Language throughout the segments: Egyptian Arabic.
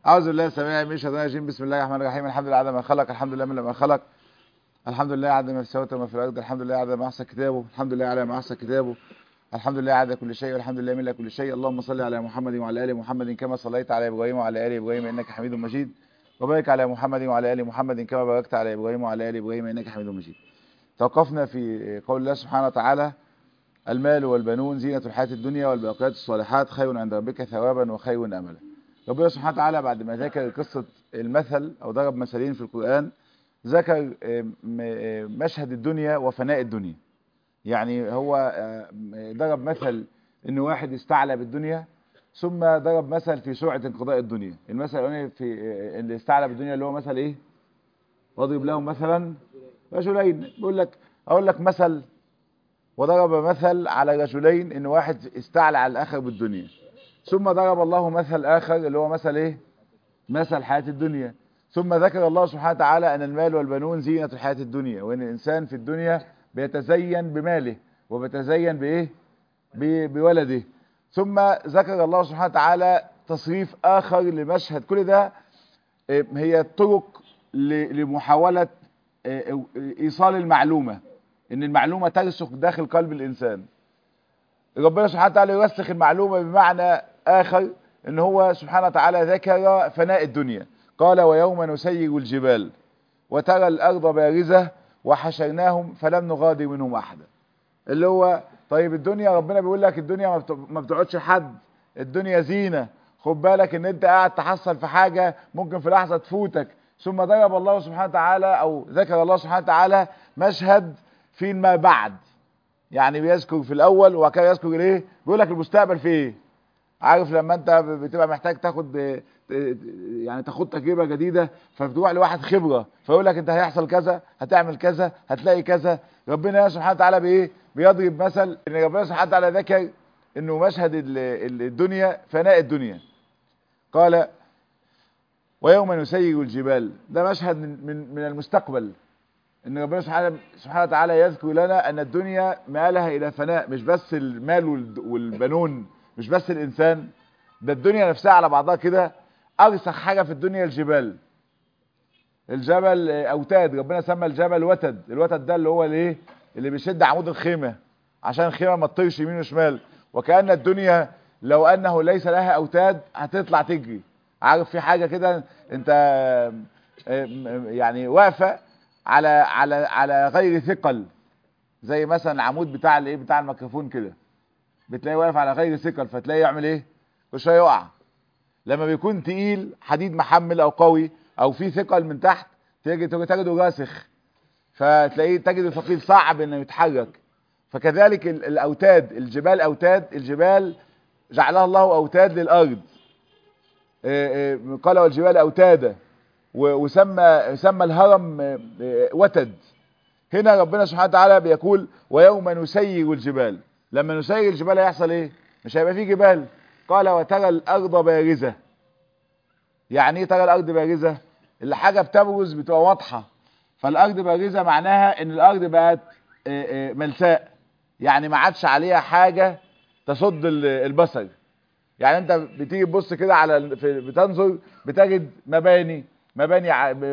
أعوذ بالله السميع من الشيطان الرجيم بسم الله الرحمن الرحيم الحمد لله عدد ما خلق الحمد لله من لما خلق الحمد لله عدد ما في السماوات وما في الأرض الحمد لله عدد ما أحصى كتابه الحمد لله على ما أحصى كتابه الحمد لله عدد كل شيء والحمد لله من كل شيء اللهم صل على محمد وعلى آل محمد كما صليت على إبراهيم وعلى آل إبراهيم إنك حميد مجيد وبارك على محمد وعلى آل محمد كما باركت على إبراهيم وعلى آل إبراهيم إنك حميد مجيد توقفنا في قول الله سبحانه وتعالى المال والبنون زينة الحياة الدنيا والباقيات الصالحات خير عند ربك ثوابا وخير أملا ربنا سبحانه وتعالى بعد ما ذكر قصة المثل أو ضرب مثلين في القرآن ذكر مشهد الدنيا وفناء الدنيا يعني هو ضرب مثل ان واحد استعلى بالدنيا ثم ضرب مثل في سرعة انقضاء الدنيا المثل الاولاني في اللي استعلى بالدنيا اللي هو مثل ايه واضرب لهم مثلا رجلين بيقول لك اقول لك مثل وضرب مثل على رجلين ان واحد استعلى على الاخر بالدنيا ثم ضرب الله مثل اخر اللي هو مثل ايه مثل حياة الدنيا ثم ذكر الله سبحانه وتعالى ان المال والبنون زينة الحياة الدنيا وان الانسان في الدنيا بيتزين بماله وبيتزين بايه بولده ثم ذكر الله سبحانه وتعالى تصريف اخر لمشهد كل ده هي طرق لمحاولة ايصال المعلومة ان المعلومة ترسخ داخل قلب الانسان ربنا سبحانه وتعالى يرسخ المعلومة بمعنى اخر ان هو سبحانه وتعالى ذكر فناء الدنيا قال ويوم نسير الجبال وترى الارض بارزة وحشرناهم فلم نغادر منهم احدا اللي هو طيب الدنيا ربنا بيقول لك الدنيا ما بتقعدش حد الدنيا زينة خد بالك ان انت قاعد تحصل في حاجة ممكن في لحظة تفوتك ثم ضرب الله سبحانه وتعالى او ذكر الله سبحانه وتعالى مشهد فيما بعد يعني بيذكر في الاول وبعد كده يذكر ايه بيقول لك المستقبل في ايه عارف لما انت بتبقى محتاج تاخد يعني تاخد تجربه جديده فبتروح لواحد خبره فيقول لك انت هيحصل كذا هتعمل كذا هتلاقي كذا ربنا سبحانه وتعالى بايه بيضرب مثل ان ربنا سبحانه وتعالى ذكر انه مشهد الدنيا فناء الدنيا قال ويوم نسير الجبال ده مشهد من من المستقبل ان ربنا سبحانه سبحانه وتعالى يذكر لنا ان الدنيا مالها الى فناء مش بس المال والبنون مش بس الانسان ده الدنيا نفسها على بعضها كده ارسخ حاجة في الدنيا الجبال الجبل اوتاد ربنا سمى الجبل وتد الوتد ده اللي هو الايه اللي بيشد عمود الخيمة عشان الخيمة ما تطيرش يمين وشمال وكأن الدنيا لو انه ليس لها اوتاد هتطلع تجري عارف في حاجة كده انت يعني واقفة على على على غير ثقل زي مثلا العمود بتاع الايه بتاع الميكروفون كده بتلاقيه واقف على غير ثقل فتلاقيه يعمل ايه كل شويه يقع لما بيكون تقيل حديد محمل او قوي او في ثقل من تحت تيجي تجده راسخ فتلاقيه تجده ثقيل صعب انه يتحرك فكذلك الاوتاد الجبال اوتاد الجبال جعلها الله اوتاد للارض قال والجبال اوتادا وسمى سمى الهرم وتد هنا ربنا سبحانه وتعالى بيقول ويوم نسير الجبال لما نسير الجبال هيحصل ايه مش هيبقى فيه جبال قال وترى الارض بارزة يعني ايه ترى الارض بارزة اللي حاجة بتبرز بتبقى واضحة فالارض بارزة معناها ان الارض بقت ملساء يعني ما عادش عليها حاجة تصد البصر يعني انت بتيجي تبص كده على بتنظر بتجد مباني مباني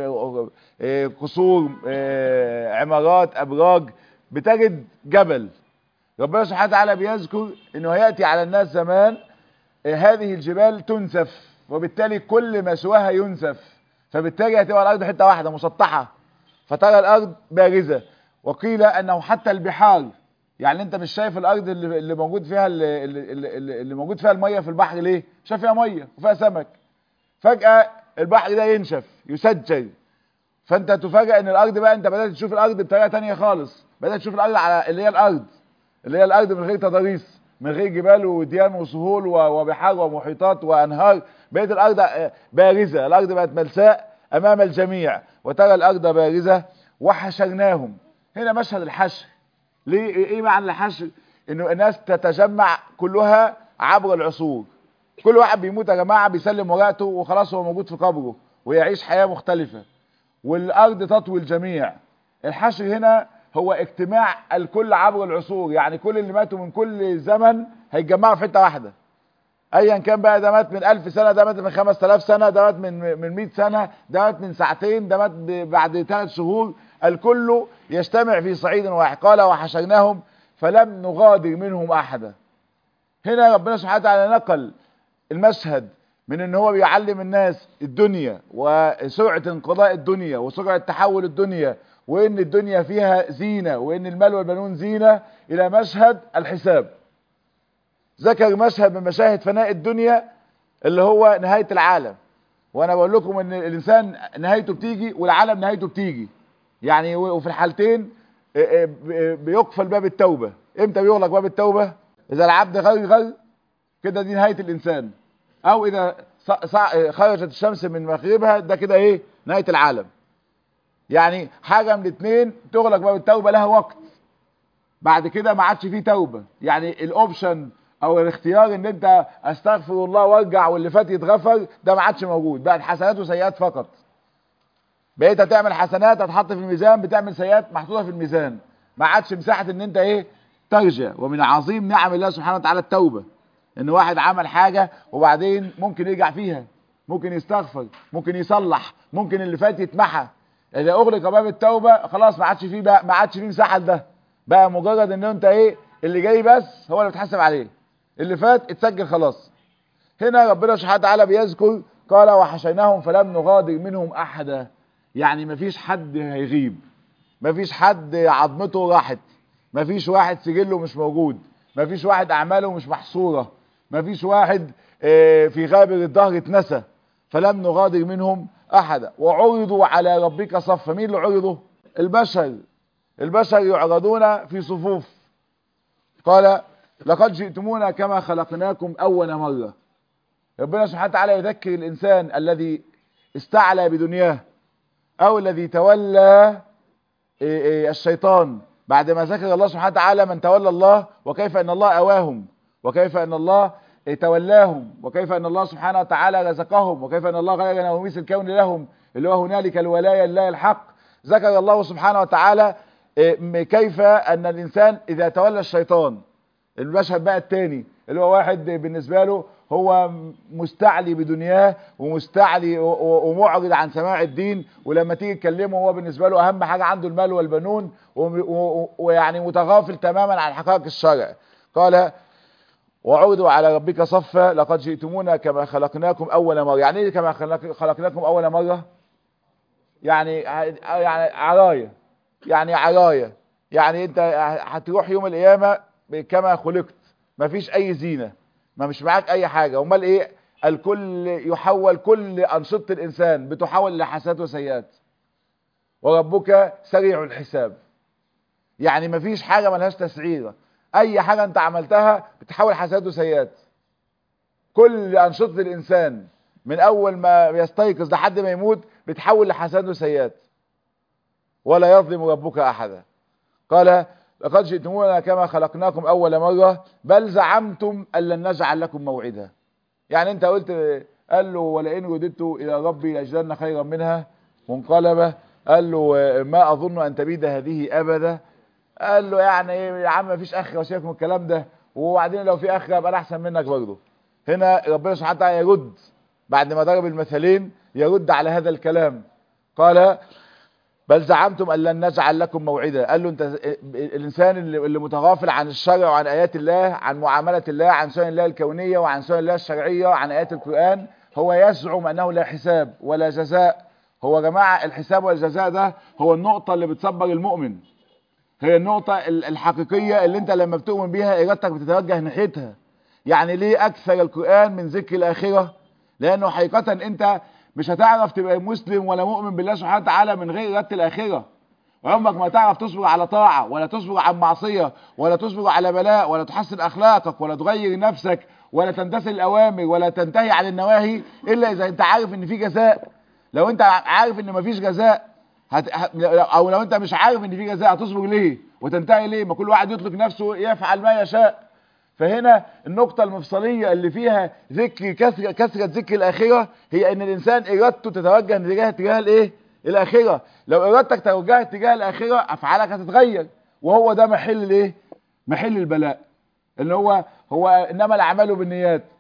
قصور عمارات ابراج بتجد جبل ربنا سبحانه وتعالى بيذكر انه هياتي على الناس زمان هذه الجبال تنسف وبالتالي كل ما سواها ينسف فبالتالي هتبقى الارض حته واحده مسطحه فترى الارض بارزه وقيل انه حتى البحار يعني انت مش شايف الارض اللي, اللي موجود فيها اللي, اللي, اللي موجود فيها الميه في البحر ليه شايف فيها ميه وفيها سمك فجاه البحر ده ينشف يسجل فانت تفاجئ ان الارض بقى انت بدات تشوف الارض بطريقه تانية خالص بدات تشوف الارض على اللي هي الارض اللي هي الارض من غير تضاريس من غير جبال وديان وسهول وبحار ومحيطات وانهار بقت الارض بارزه الارض بقت ملساء امام الجميع وترى الارض بارزه وحشرناهم هنا مشهد الحشر ليه ايه معنى الحشر انه الناس تتجمع كلها عبر العصور كل واحد بيموت يا جماعه بيسلم ورقته وخلاص هو موجود في قبره ويعيش حياه مختلفه والارض تطوي الجميع الحشر هنا هو اجتماع الكل عبر العصور يعني كل اللي ماتوا من كل زمن هيتجمعوا في حته واحده ايا كان بقى ده مات من 1000 سنه ده مات من 5000 سنه ده مات من من 100 سنه ده مات من ساعتين ده مات بعد ثلاث شهور الكل يجتمع في صعيد واحد قال وحشرناهم فلم نغادر منهم احدا هنا ربنا سبحانه وتعالى نقل المشهد من ان هو بيعلم الناس الدنيا وسرعه انقضاء الدنيا وسرعه تحول الدنيا وان الدنيا فيها زينه وان المال والبنون زينه الى مشهد الحساب ذكر مشهد من مشاهد فناء الدنيا اللي هو نهايه العالم وانا بقول لكم ان الانسان نهايته بتيجي والعالم نهايته بتيجي يعني وفي الحالتين بيقفل باب التوبه امتى بيغلق باب التوبه اذا العبد غير غير كده دي نهايه الانسان او اذا خرجت الشمس من مغربها ده كده ايه نهايه العالم يعني حاجه من الاثنين تغلق باب التوبه لها وقت بعد كده ما عادش فيه توبه يعني الاوبشن او الاختيار ان انت استغفر الله وارجع واللي فات يتغفر ده ما عادش موجود بقت حسنات وسيئات فقط بقيت هتعمل حسنات هتحط في الميزان بتعمل سيئات محطوطه في الميزان ما عادش مساحه ان انت ايه ترجع ومن عظيم نعم الله سبحانه وتعالى التوبه ان واحد عمل حاجه وبعدين ممكن يرجع فيها ممكن يستغفر ممكن يصلح ممكن اللي فات يتمحى اذا اغلق باب التوبه خلاص ما عادش فيه بقى ما عادش فيه مساحه لده بقى مجرد ان انت ايه اللي جاي بس هو اللي بتحاسب عليه اللي فات اتسجل خلاص هنا ربنا سبحانه وتعالى بيذكر قال وحشيناهم فلم نغادر منهم احدا يعني مفيش حد هيغيب مفيش حد عظمته راحت مفيش واحد سجله مش موجود مفيش واحد اعماله مش محصوره مفيش واحد في غابر الظهر اتنسى فلم نغادر منهم احدا وعرضوا على ربك صفا مين اللي عرضوا البشر البشر يعرضون في صفوف قال لقد جئتمونا كما خلقناكم اول مره ربنا سبحانه وتعالى يذكر الانسان الذي استعلى بدنياه او الذي تولى الشيطان بعد ما ذكر الله سبحانه وتعالى من تولى الله وكيف ان الله اواهم وكيف ان الله تولاهم وكيف ان الله سبحانه وتعالى رزقهم وكيف ان الله غير نوميس الكون لهم اللي هو هنالك الولايه لله الحق ذكر الله سبحانه وتعالى كيف ان الانسان اذا تولى الشيطان المشهد بقى التاني اللي هو واحد بالنسبه له هو مستعلي بدنياه ومستعلي ومعرض عن سماع الدين ولما تيجي تكلمه هو بالنسبه له اهم حاجه عنده المال والبنون ويعني متغافل تماما عن حقائق الشرع قال وعودوا على ربك صفا لقد جئتمونا كما خلقناكم اول مره يعني ايه كما خلقناكم اول مره يعني يعني عرايه يعني عرايه يعني انت هتروح يوم القيامه كما خلقت مفيش اي زينه ما مش معاك اي حاجه امال ايه الكل يحول كل انشطه الانسان بتحول لحسنات وسيئات وربك سريع الحساب يعني مفيش حاجه ملهاش تسعيره اي حاجه انت عملتها بتحول حسنات وسيئات كل انشطه الانسان من اول ما يستيقظ لحد ما يموت بتحول لحسنات وسيئات ولا يظلم ربك احدا قال لقد جئتمونا كما خلقناكم اول مره بل زعمتم ان لن نجعل لكم موعدا يعني انت قلت قال له ولئن رددت الى ربي لاجدن خيرا منها منقلبه قال له ما اظن ان تبيد هذه ابدا قال له يعني ايه يا عم مفيش اخره وسيبك من الكلام ده وبعدين لو في اخره ابقى انا احسن منك برضه هنا ربنا سبحانه وتعالى يرد بعد ما ضرب المثلين يرد على هذا الكلام قال بل زعمتم ان لن نجعل لكم موعدا قال له انت الانسان اللي متغافل عن الشرع وعن ايات الله عن معامله الله عن سنن الله الكونيه وعن سنن الله الشرعيه وعن ايات القران هو يزعم انه لا حساب ولا جزاء هو يا جماعه الحساب والجزاء ده هو النقطه اللي بتصبر المؤمن هي النقطه الحقيقيه اللي انت لما بتؤمن بيها ارادتك بتتوجه ناحيتها يعني ليه اكثر القران من ذكر الاخره لانه حقيقه انت مش هتعرف تبقى مسلم ولا مؤمن بالله سبحانه وتعالى من غير إرادة الآخرة وعمرك ما تعرف تصبر على طاعة ولا تصبر عن معصية ولا تصبر على بلاء ولا تحسن أخلاقك ولا تغير نفسك ولا تمتثل الأوامر ولا تنتهي عن النواهي إلا إذا أنت عارف إن في جزاء لو أنت عارف إن مفيش جزاء هت... أو لو أنت مش عارف إن في جزاء هتصبر ليه وتنتهي ليه ما كل واحد يطلق نفسه يفعل ما يشاء فهنا النقطة المفصلية اللي فيها ذكر كثرة كثرة ذكر الآخرة هي إن الإنسان إرادته تتوجه اتجاه اتجاه الإيه؟ الآخرة لو إرادتك توجهت اتجاه الآخرة أفعالك هتتغير وهو ده محل الإيه؟ محل البلاء اللي هو هو إنما الأعمال بالنيات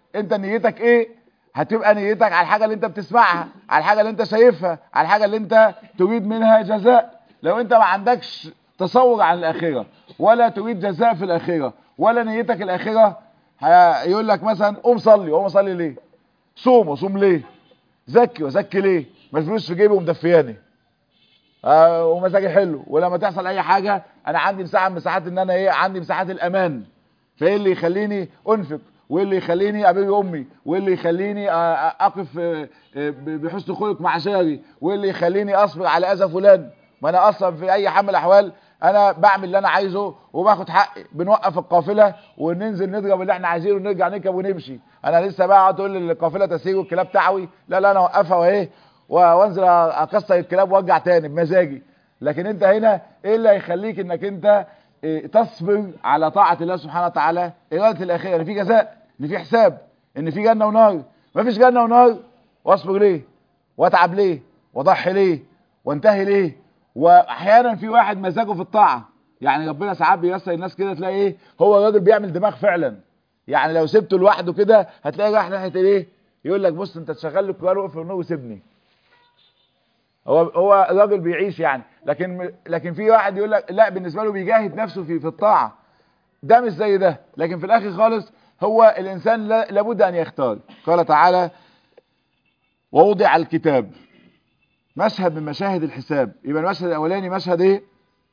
انت نيتك ايه هتبقى نيتك على الحاجه اللي انت بتسمعها على الحاجه اللي انت شايفها على الحاجه اللي انت تريد منها جزاء لو انت ما عندكش تصور عن الاخره ولا تريد جزاء في الاخره ولا نيتك الاخره يقول لك مثلا قوم صلي قوم اصلي ليه صوم وصوم ليه زكي وزكي ليه ما الفلوس في جيبي ومدفياني آه ومزاجي حلو ولما تحصل اي حاجه انا عندي مساحه من مساحات ان انا ايه عندي مساحات الامان فايه اللي يخليني انفق وايه اللي يخليني ابي امي وايه اللي يخليني اقف بحسن خلق مع جاري وايه اللي يخليني اصبر على اذى فلان ما انا اصلا في اي حال من الاحوال انا بعمل اللي انا عايزه وباخد حقي بنوقف القافله وننزل نضرب اللي احنا عايزينه ونرجع نركب ونمشي انا لسه بقى اقعد اقول القافله تسير والكلاب تعوي لا لا انا اوقفها وايه وانزل اكسر الكلاب وارجع تاني بمزاجي لكن انت هنا ايه اللي هيخليك انك انت إيه تصبر على طاعه الله سبحانه وتعالى اراده الاخره ان في جزاء ان في حساب ان في جنه ونار ما فيش جنه ونار واصبر ليه واتعب ليه واضحي ليه وانتهي ليه واحيانا في واحد مزاجه في الطاعه يعني ربنا ساعات بيسر الناس كده تلاقي ايه هو الراجل بيعمل دماغ فعلا يعني لو سبته لوحده كده هتلاقي رايح ناحيه الايه يقول لك بص انت تشغل لي القران وقف النور وسيبني هو هو الراجل بيعيش يعني لكن لكن في واحد يقول لك لا بالنسبه له بيجاهد نفسه في في الطاعه ده مش زي ده لكن في الاخر خالص هو الانسان لابد ان يختار قال تعالى ووضع الكتاب مشهد من مشاهد الحساب يبقى المشهد الاولاني مشهد ايه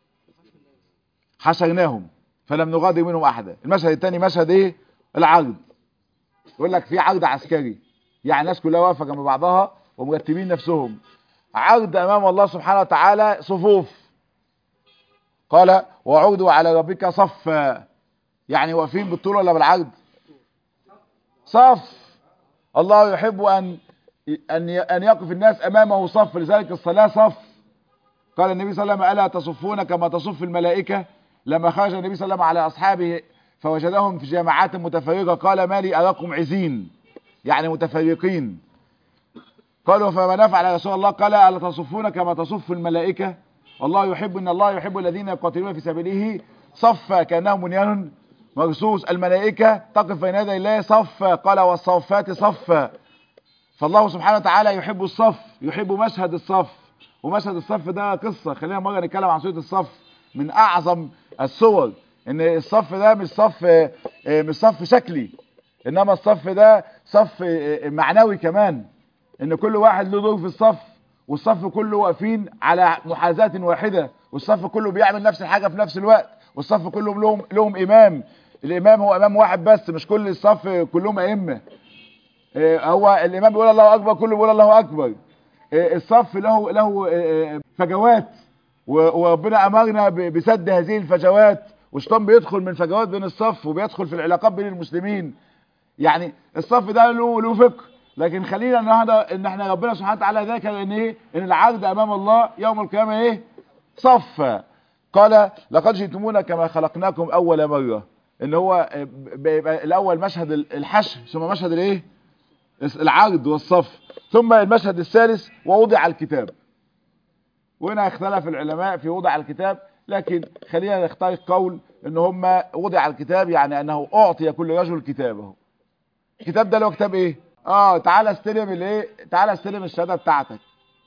حشرناهم فلم نغادر منهم احدا المشهد الثاني مشهد ايه العرض يقول لك في عرض عسكري يعني الناس كلها واقفه جنب بعضها ومرتبين نفسهم عرض امام الله سبحانه وتعالى صفوف قال وعرضوا على ربك صفا يعني واقفين بالطول ولا بالعرض صف الله يحب ان ان ان يقف الناس امامه صف لذلك الصلاه صف قال النبي صلى الله عليه وسلم الا تصفون كما تصف الملائكه لما خرج النبي صلى الله عليه وسلم على اصحابه فوجدهم في جماعات متفرقه قال ما لي اراكم عزين يعني متفرقين قالوا فما نفعل يا رسول الله قال الا تصفون كما تصف الملائكه والله يحب ان الله يحب الذين يقاتلون في سبيله صفا كانهم بنيان مرصوص الملائكه تقف بين يدي الله صفا قال والصفات صفا فالله سبحانه وتعالى يحب الصف يحب مشهد الصف ومشهد الصف ده قصه خلينا مره نتكلم عن سوره الصف من اعظم الصور ان الصف ده مش صف مش صف شكلي انما الصف ده صف معنوي كمان ان كل واحد له دور في الصف والصف كله واقفين على محاذاة واحدة والصف كله بيعمل نفس الحاجة في نفس الوقت والصف كلهم لهم لهم امام الامام هو امام واحد بس مش كل الصف كلهم ائمه هو الامام بيقول الله اكبر كله بيقول الله اكبر الصف له له فجوات وربنا امرنا بسد هذه الفجوات والشيطان بيدخل من فجوات بين الصف وبيدخل في العلاقات بين المسلمين يعني الصف ده له له فقه لكن خلينا النهارده ان احنا ربنا سبحانه وتعالى ذكر ان ايه ان العرض امام الله يوم القيامه ايه صف قال لقد جئتمونا كما خلقناكم اول مره ان هو بيبقى الاول مشهد الحشر ثم مشهد الايه العرض والصف ثم المشهد الثالث ووضع الكتاب وهنا اختلف العلماء في وضع الكتاب لكن خلينا نختار قول ان هم وضع الكتاب يعني انه اعطي كل رجل كتابه الكتاب ده اللي هو كتاب ايه اه تعالى استلم الايه تعالى استلم الشهاده بتاعتك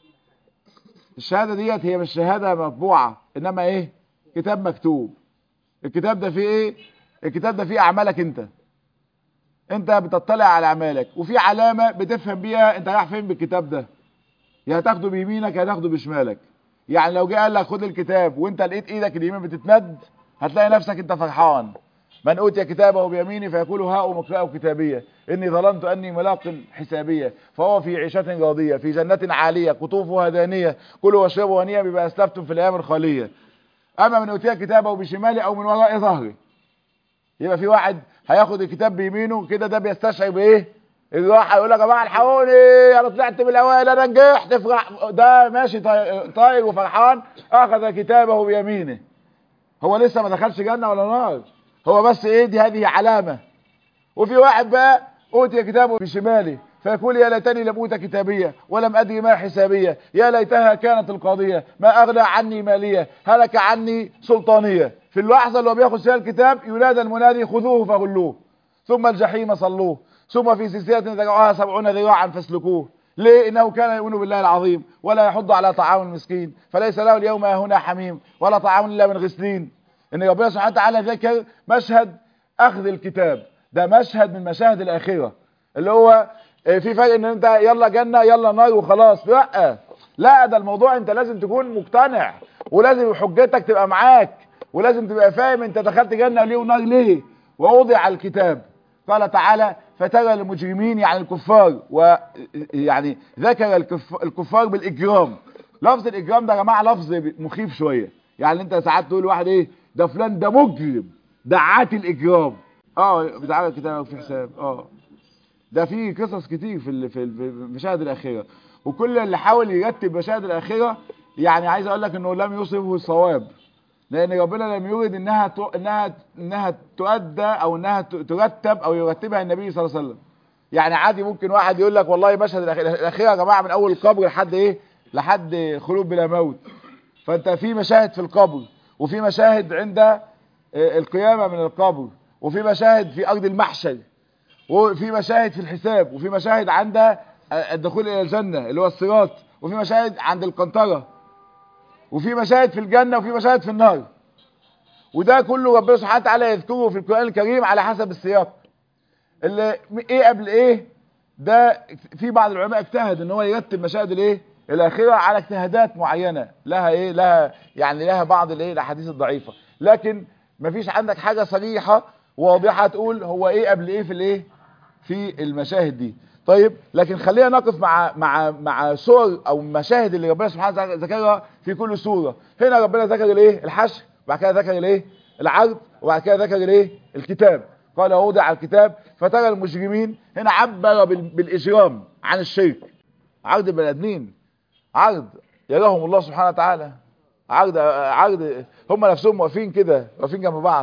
الشهاده ديت هي مش شهاده مطبوعه انما ايه كتاب مكتوب الكتاب ده فيه ايه الكتاب ده فيه اعمالك انت انت بتطلع على اعمالك وفي علامه بتفهم بيها انت رايح فين بالكتاب ده يا هتاخده بيمينك يا هتاخده بشمالك يعني لو جه قال لك خد الكتاب وانت لقيت ايدك اليمين بتتمد هتلاقي نفسك انت فرحان من اوتي كتابه بيمينه فيقول هاؤم اقرأوا كتابيه اني ظننت اني ملاق حسابيه فهو في عيشه راضيه في جنه عاليه قطوفها دانيه كلوا واشربوا هنيئا بما اسلفتم في الايام الخاليه اما من اوتي كتابه بشماله او من وراء ظهره يبقى في واحد هياخد الكتاب بيمينه كده ده بيستشعر بايه الراحه يقول يا جماعه الحقوني انا طلعت من الاوائل انا نجحت فرح ده ماشي طاير وفرحان اخذ كتابه بيمينه هو لسه ما دخلش جنه ولا نار هو بس ايه دي هذه علامه وفي واحد بقى اوتي كتابه بشماله فيقول يا ليتني لم اوت كتابيه ولم ادري ما حسابيه يا ليتها كانت القاضيه ما اغنى عني ماليه هلك عني سلطانيه في اللحظه اللي هو بياخد فيها الكتاب ينادى المنادي خذوه فغلوه ثم الجحيم صلوه ثم في سلسله ذراعها سبعون ذراعا فاسلكوه ليه انه كان يؤمن بالله العظيم ولا يحض على طعام المسكين فليس له اليوم هنا حميم ولا طعام الا من غسلين ان ربنا سبحانه وتعالى ذكر مشهد اخذ الكتاب ده مشهد من مشاهد الاخره اللي هو في فرق ان انت يلا جنه يلا نار وخلاص لا لا ده الموضوع انت لازم تكون مقتنع ولازم حجتك تبقى معاك ولازم تبقى فاهم انت دخلت جنه ليه ونار ليه ووضع الكتاب قال تعالى فترى المجرمين يعني الكفار ويعني ذكر الكفار بالاجرام لفظ الاجرام ده يا جماعه لفظ مخيف شويه يعني انت ساعات تقول لواحد ايه ده فلان ده مجرم ده عاتي الاجرام اه بتاع الكتاب في حساب اه ده في قصص كتير في في المشاهد الاخيره وكل اللي حاول يرتب مشاهد الاخره يعني عايز اقول لك انه لم يصبه الصواب لان ربنا لم يرد انها ت... انها انها تؤدى او انها ترتب او يرتبها النبي صلى الله عليه وسلم يعني عادي ممكن واحد يقول لك والله مشهد الاخيره يا جماعه من اول القبر لحد ايه لحد خلود بلا موت فانت في مشاهد في القبر وفي مشاهد عند القيامه من القبر وفي مشاهد في ارض المحشر وفي مشاهد في الحساب وفي مشاهد عند الدخول الى الجنه اللي هو الصراط وفي مشاهد عند القنطره وفي مشاهد في الجنة وفي مشاهد في النار وده كله ربنا سبحانه وتعالى يذكره في القرآن الكريم على حسب السياق اللي ايه قبل ايه ده في بعض العلماء اجتهد ان هو يرتب مشاهد الايه الاخره على اجتهادات معينه لها ايه لها يعني لها بعض الايه الاحاديث الضعيفه لكن مفيش عندك حاجه صريحه واضحه تقول هو ايه قبل ايه في الايه في المشاهد دي طيب لكن خلينا نقف مع مع مع صور او مشاهد اللي ربنا سبحانه وتعالى ذكرها في كل سوره هنا ربنا ذكر الايه الحشر وبعد كده ذكر الايه العرض وبعد كده ذكر الايه الكتاب قال وضع الكتاب فترى المجرمين هنا عبر بالاجرام عن الشرك عرض البني ادمين عرض يراهم الله سبحانه وتعالى عرض عرض هم نفسهم واقفين كده واقفين جنب بعض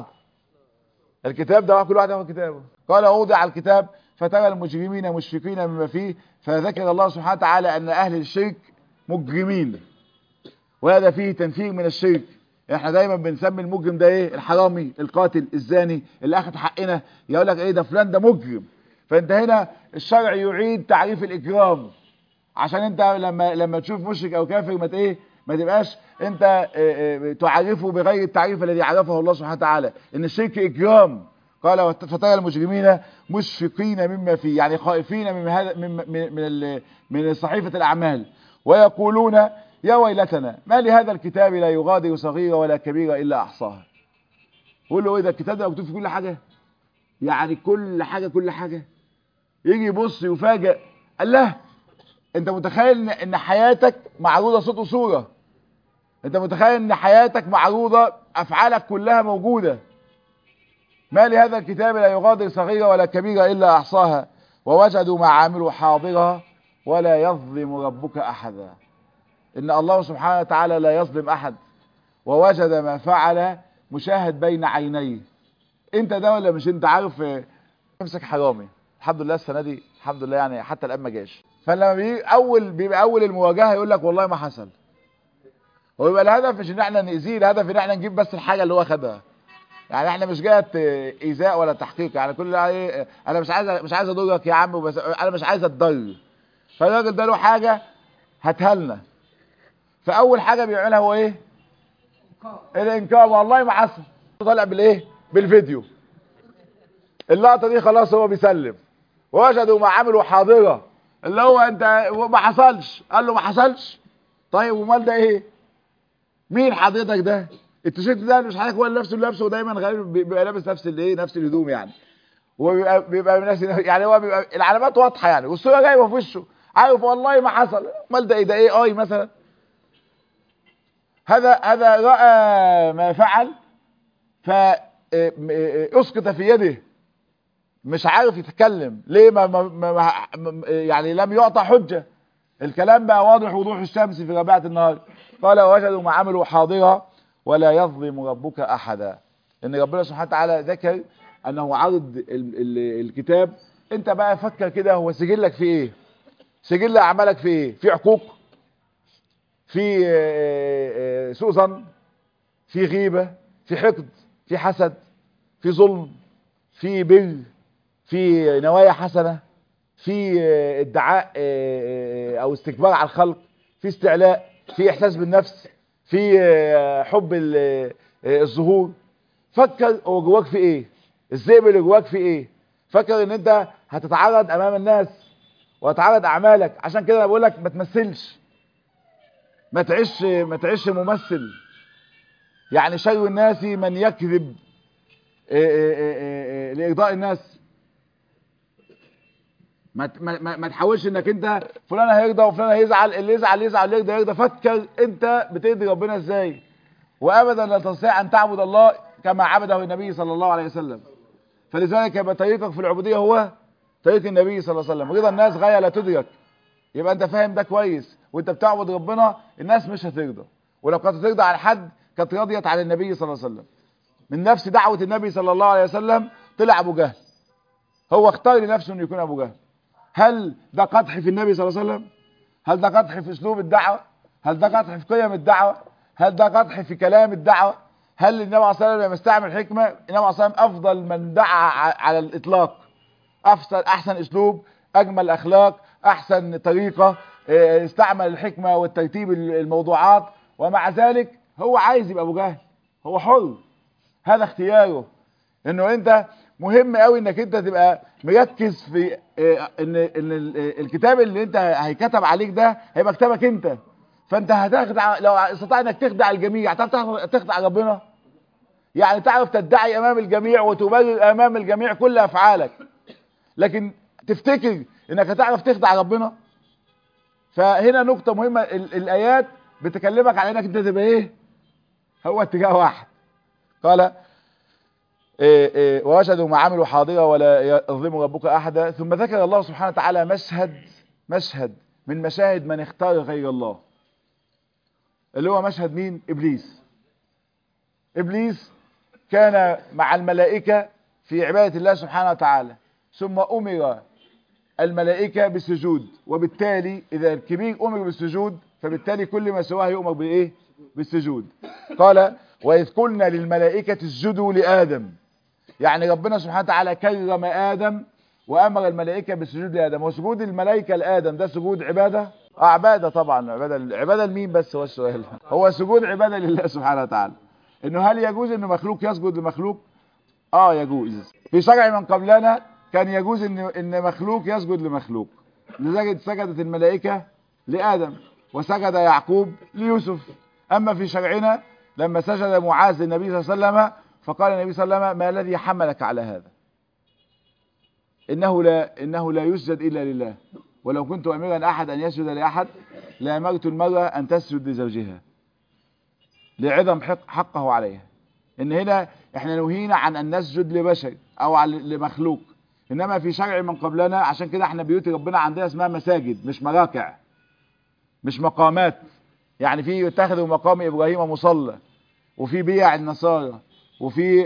الكتاب ده كل واحد ياخد كتابه قال وضع الكتاب فترى المجرمين مشفقين مما فيه فذكر الله سبحانه وتعالى ان اهل الشرك مجرمين وهذا فيه تنفير من الشرك احنا دايما بنسمي المجرم ده ايه الحرامي القاتل الزاني اللي اخذ حقنا يقول لك ايه ده فلان ده مجرم فانت هنا الشرع يعيد تعريف الاجرام عشان انت لما لما تشوف مشرك او كافر ما ايه ما تبقاش انت اه اه تعرفه بغير التعريف الذي عرفه الله سبحانه وتعالى ان الشرك اجرام قال فترى المجرمين مشفقين مما فيه يعني خائفين من هذا من من من, من صحيفه الاعمال ويقولون يا ويلتنا ما لهذا الكتاب لا يغادر صغيره ولا كبيره الا احصاها يقول له ايه ده الكتاب ده مكتوب في كل حاجه يعني كل حاجه كل حاجه يجي يبص يفاجئ الله انت متخيل ان حياتك معروضه صوت وصوره انت متخيل ان حياتك معروضه افعالك كلها موجوده ما لهذا الكتاب لا يغادر صغيرة ولا كبيرة إلا أحصاها ووجدوا ما عاملوا حاضرة ولا يظلم ربك أحدا إن الله سبحانه وتعالى لا يظلم أحد ووجد ما فعل مشاهد بين عينيه انت ده ولا مش انت عارف امسك حرامي الحمد لله السنه دي الحمد لله يعني حتى الان ما جاش فلما بيجي اول بيبقى اول المواجهه يقول لك والله ما حصل ويبقى الهدف مش ان احنا نأذيه الهدف ان احنا نجيب بس الحاجه اللي هو خدها يعني احنا مش جايه ايذاء ولا تحقيق يعني كل ايه انا مش عايز مش عايز اضرك يا عم بس انا مش عايز اتضر فالراجل ده له حاجه هاتها لنا فاول حاجه بيعملها هو ايه الانكار والله ما حصل طالع بالايه بالفيديو اللقطه دي خلاص هو بيسلم وجدوا ما عملوا حاضره اللي هو انت ما حصلش قال له ما حصلش طيب ومال ده ايه مين حضرتك ده التيشيرت ده مش حضرتك هو اللي نفسه اللي لابسه دايما غالبا بيبقى لابس نفس الايه نفس الهدوم يعني هو بيبقى بيبقى نفس يعني هو بيبقى العلامات واضحه يعني والصوره جايبه في وشه عارف والله ما حصل امال ده ايه ده ايه اي مثلا هذا هذا راى ما فعل فاسقط في يده مش عارف يتكلم ليه ما, ما, ما يعني لم يعطى حجه الكلام بقى واضح وضوح الشمس في ربيعه النهار قال وجدوا ما عملوا حاضرا ولا يظلم ربك احدا ان ربنا سبحانه وتعالى ذكر انه عرض ال ال الكتاب انت بقى فكر كده هو سجلك في ايه سجل اعمالك في ايه في عقوق في سوء ظن في غيبه في حقد في حسد في ظلم في بر في نوايا حسنة في ادعاء او استكبار على الخلق في استعلاء في احساس بالنفس في حب الظهور فكر هو جواك في ايه الذئب اللي جواك في ايه فكر ان انت هتتعرض امام الناس وهتعرض اعمالك عشان كده انا بقول لك ما تمثلش ما تعيش ما تعيش ممثل يعني شر الناس من يكذب لإرضاء الناس ما ما ما تحاولش انك انت فلان هيرضى وفلان هيزعل اللي يزعل يزعل اللي يرضى يرضى فكر انت بترضي ربنا ازاي وابدا لا تستطيع ان تعبد الله كما عبده النبي صلى الله عليه وسلم فلذلك يبقى طريقك في العبوديه هو طريق النبي صلى الله عليه وسلم رضا الناس غايه لا تدرك يبقى انت فاهم ده كويس وانت بتعبد ربنا الناس مش هترضى ولو كانت هترضى على حد كانت رضيت على النبي صلى الله عليه وسلم من نفس دعوة النبي صلى الله عليه وسلم طلع ابو جهل هو اختار لنفسه انه يكون ابو جهل هل ده قدح في النبي صلى الله عليه وسلم هل ده قدح في اسلوب الدعوة هل ده قدح في قيم الدعوة هل ده قدح في كلام الدعوة هل النبي صلى الله عليه وسلم لما استعمل حكمة النبي صلى الله عليه وسلم افضل من دعا على الاطلاق افضل احسن اسلوب اجمل اخلاق احسن طريقة استعمل الحكمة والترتيب الموضوعات ومع ذلك هو عايز يبقى ابو جهل هو حر هذا اختياره انه انت مهم قوي انك انت تبقى مركز في ان ان الكتاب اللي انت هيكتب عليك ده هيبقى كتابك انت فانت هتخدع لو استطاع انك تخدع الجميع هتعرف تخدع ربنا يعني تعرف تدعي امام الجميع وتبرر امام الجميع كل افعالك لكن تفتكر انك هتعرف تخدع ربنا فهنا نقطة مهمة الايات بتكلمك على انك انت تبقى ايه هو اتجاه واحد قال إيه إيه ووجدوا ما عملوا حاضرة ولا يظلم ربك أحدا ثم ذكر الله سبحانه وتعالى مشهد مشهد من مشاهد من اختار غير الله اللي هو مشهد مين إبليس إبليس كان مع الملائكة في عبادة الله سبحانه وتعالى ثم أمر الملائكة بالسجود وبالتالي إذا الكبير أمر بالسجود فبالتالي كل ما سواه يؤمر بإيه بالسجود قال وإذ قلنا للملائكة اسجدوا لآدم يعني ربنا سبحانه وتعالى كرم آدم وأمر الملائكة بالسجود لآدم وسجود الملائكة لآدم ده سجود عبادة اه عبادة طبعا عبادة عبادة لمين بس هو السؤال هو سجود عبادة لله سبحانه وتعالى انه هل يجوز ان مخلوق يسجد لمخلوق اه يجوز في شرع من قبلنا كان يجوز ان ان مخلوق يسجد لمخلوق لذلك سجدت الملائكة لآدم وسجد يعقوب ليوسف اما في شرعنا لما سجد معاذ للنبي صلى الله عليه وسلم فقال النبي صلى الله عليه وسلم ما الذي حملك على هذا إنه لا, إنه لا يسجد إلا لله ولو كنت أميرا أحد أن يسجد لأحد لأمرت المرأة أن تسجد لزوجها لعظم حق حقه عليها إن هنا إحنا نهينا عن أن نسجد لبشر أو لمخلوق إنما في شرع من قبلنا عشان كده إحنا بيوت ربنا عندنا اسمها مساجد مش مراكع مش مقامات يعني في يتخذوا مقام إبراهيم مصلى وفي بيع النصارى وفي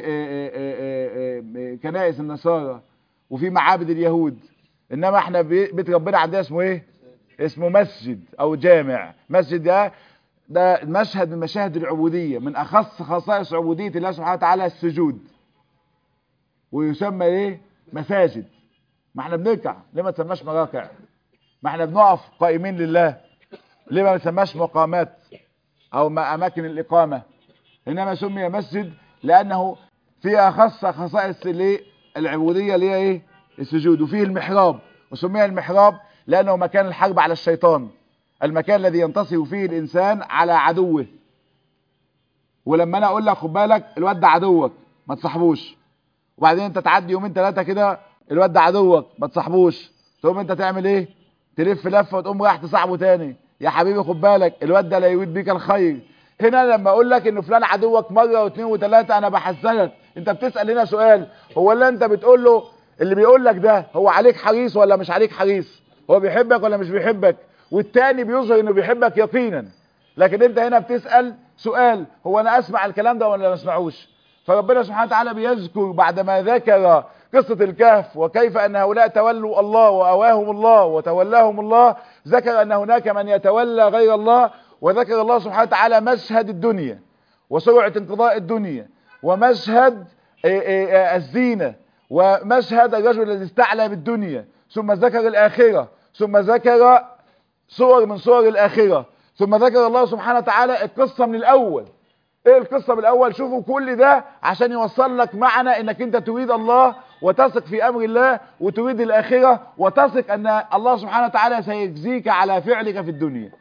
كنائس النصارى وفي معابد اليهود انما احنا بيت ربنا عندنا اسمه ايه اسمه مسجد او جامع مسجد ده ده مشهد من مشاهد العبودية من اخص خصائص عبودية الله سبحانه وتعالى السجود ويسمى ايه مساجد ما احنا بنركع ليه ما تسماش مراكع ما احنا بنقف قائمين لله ليه ما نسماش مقامات او اماكن الاقامة انما سمي مسجد لانه فيه اخص خصائص العبودية اللي هي ايه السجود وفيه المحراب وسمي المحراب لانه مكان الحرب على الشيطان المكان الذي ينتصر فيه الانسان على عدوه ولما انا اقول لك خد بالك الواد ده عدوك ما تصاحبوش وبعدين انت تعدي يومين ثلاثه كده الواد ده عدوك ما تصاحبوش تقوم انت تعمل ايه تلف لفه وتقوم رايح تصاحبه تاني يا حبيبي خد بالك الواد ده لا يريد بيك الخير هنا لما اقول لك ان فلان عدوك مره واثنين وثلاثه انا بحذرك انت بتسال هنا سؤال هو اللي انت بتقول له اللي بيقول لك ده هو عليك حريص ولا مش عليك حريص هو بيحبك ولا مش بيحبك والتاني بيظهر انه بيحبك يقينا لكن انت هنا بتسال سؤال هو انا اسمع الكلام ده ولا ما اسمعوش فربنا سبحانه وتعالى بيذكر بعدما ذكر قصة الكهف وكيف أن هؤلاء تولوا الله وأواهم الله وتولاهم الله ذكر أن هناك من يتولى غير الله وذكر الله سبحانه وتعالى مشهد الدنيا وسرعة انقضاء الدنيا ومشهد الزينة ومشهد الرجل الذي استعلى بالدنيا ثم ذكر الآخرة ثم ذكر صور من صور الآخرة ثم ذكر الله سبحانه وتعالى القصة من الأول ايه القصة من الأول شوفوا كل ده عشان يوصل لك معنى انك انت تريد الله وتثق في أمر الله وتريد الآخرة وتثق أن الله سبحانه وتعالى سيجزيك على فعلك في الدنيا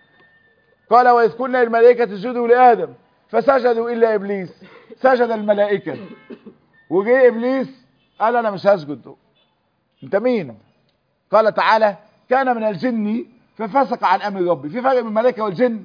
قال وإذ كنا الملائكة تسجدوا لآدم فسجدوا إلا إبليس سجد الملائكة وجه إبليس قال أنا مش هسجد أنت مين قال تعالى كان من الجن ففسق عن أمر ربي في فرق بين الملائكة والجن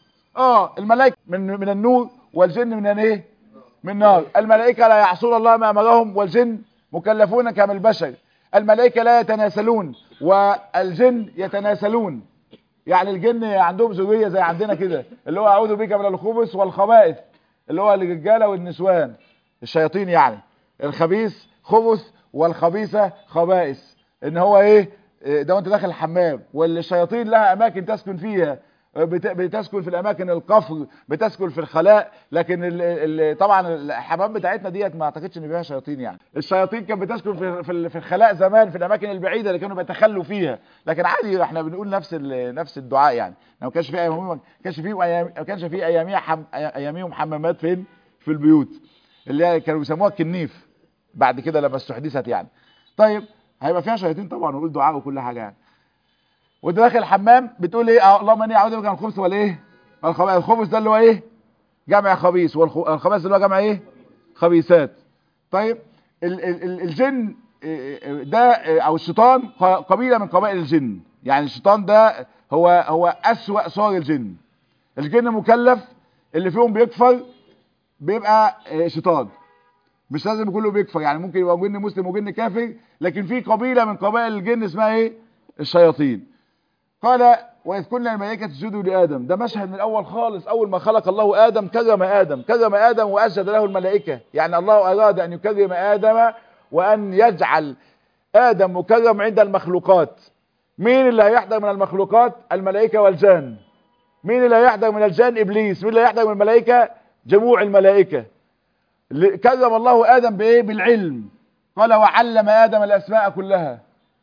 اه الملائكة من من النور والجن من ايه من النار الملائكة لا يعصون الله ما أمرهم والجن مكلفون كما البشر الملائكة لا يتناسلون والجن يتناسلون يعني الجن عندهم ذريه زي عندنا كده اللي هو اعوذ بك من الخبث والخبائث اللي هو الرجاله والنسوان الشياطين يعني الخبيث خبث والخبيثه خبائث ان هو ايه ده وانت داخل الحمام والشياطين لها اماكن تسكن فيها بتسكن في الاماكن القفر بتسكن في الخلاء لكن ال ال طبعا الحمام بتاعتنا ديت ما اعتقدش ان فيها شياطين يعني الشياطين كانت بتسكن في في, في الخلاء زمان في الاماكن البعيده اللي كانوا بيتخلوا فيها لكن عادي احنا بنقول نفس نفس الدعاء يعني ما كانش في ايامهم ما كانش في ما كانش في اياميها حم اياميهم حمامات فين في البيوت اللي هي كانوا بيسموها الكنيف بعد كده لما استحدثت يعني طيب هيبقى فيها شياطين طبعا ونقول دعاء وكل حاجه يعني وانت داخل الحمام بتقول ايه اللهم اني اعوذ بك من الخبث والايه الخبث الخبث ده اللي هو ايه جمع خبيث والخبث اللي هو جمع ايه خبيثات طيب ال ال ال الجن ده او الشيطان قبيله من قبائل الجن يعني الشيطان ده هو هو اسوأ صور الجن الجن مكلف اللي فيهم بيكفر بيبقى شيطان مش لازم كله بيكفر يعني ممكن يبقى جن مسلم وجن كافر لكن في قبيله من قبائل الجن اسمها ايه الشياطين قال وإذ كنا الملائكة تسجدوا لآدم ده مشهد من الأول خالص أول ما خلق الله آدم كرم آدم كرم آدم وأسجد له الملائكة يعني الله أراد أن يكرم آدم وأن يجعل آدم مكرم عند المخلوقات مين اللي هيحضر من المخلوقات الملائكة والجان مين اللي هيحضر من الجان إبليس مين اللي هيحضر من الملائكة جموع الملائكة كرم الله آدم بإيه بالعلم قال وعلم آدم الأسماء كلها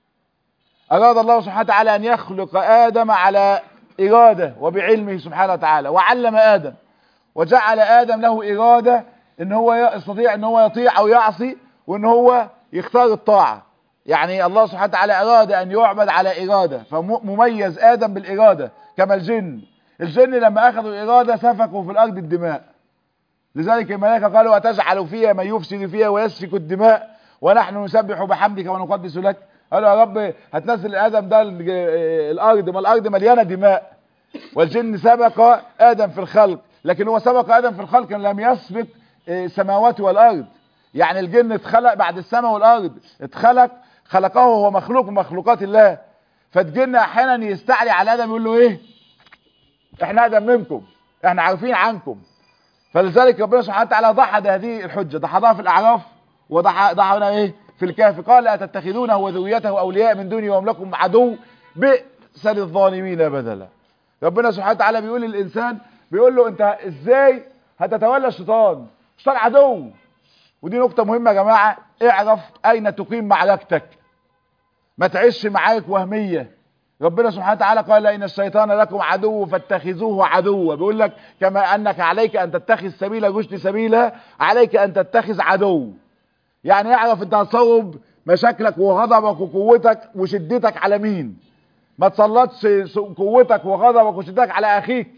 أراد الله سبحانه وتعالى أن يخلق آدم على إرادة وبعلمه سبحانه وتعالى وعلم آدم وجعل آدم له إرادة إن هو يستطيع إن هو يطيع أو يعصي وإن هو يختار الطاعة يعني الله سبحانه وتعالى أراد أن يعبد على إرادة فمميز آدم بالإرادة كما الجن الجن لما أخذوا الإرادة سفكوا في الأرض الدماء لذلك الملائكة قالوا أتجعل فيها من يفسد فيها ويسفك الدماء ونحن نسبح بحمدك ونقدس لك قالوا يا رب هتنزل ادم ده الارض ما الارض مليانه دماء والجن سبق ادم في الخلق لكن هو سبق ادم في الخلق لم يسبق السماوات والارض يعني الجن اتخلق بعد السماء والارض اتخلق خلقه هو مخلوق من مخلوقات الله فالجن احيانا يستعلي على ادم يقول له ايه احنا ادم منكم احنا عارفين عنكم فلذلك ربنا سبحانه وتعالى ضحى هذه الحجه ضحضها في الاعراف وضحى ضحى ايه في الكهف قال أتتخذونه وذريته أولياء من دوني وهم لكم عدو بئس للظالمين بدلا ربنا سبحانه وتعالى بيقول للإنسان بيقول له أنت إزاي هتتولى الشيطان الشيطان عدو ودي نقطة مهمة يا جماعة اعرف أين تقيم معركتك ما تعيش معارك وهمية ربنا سبحانه وتعالى قال إن الشيطان لكم عدو فاتخذوه عدوا بيقول لك كما أنك عليك أن تتخذ سبيل الرشد سبيلا عليك أن تتخذ عدو يعني اعرف انت هتصوب مشاكلك وغضبك وقوتك وشدتك على مين ما تسلطش قوتك وغضبك وشدتك على اخيك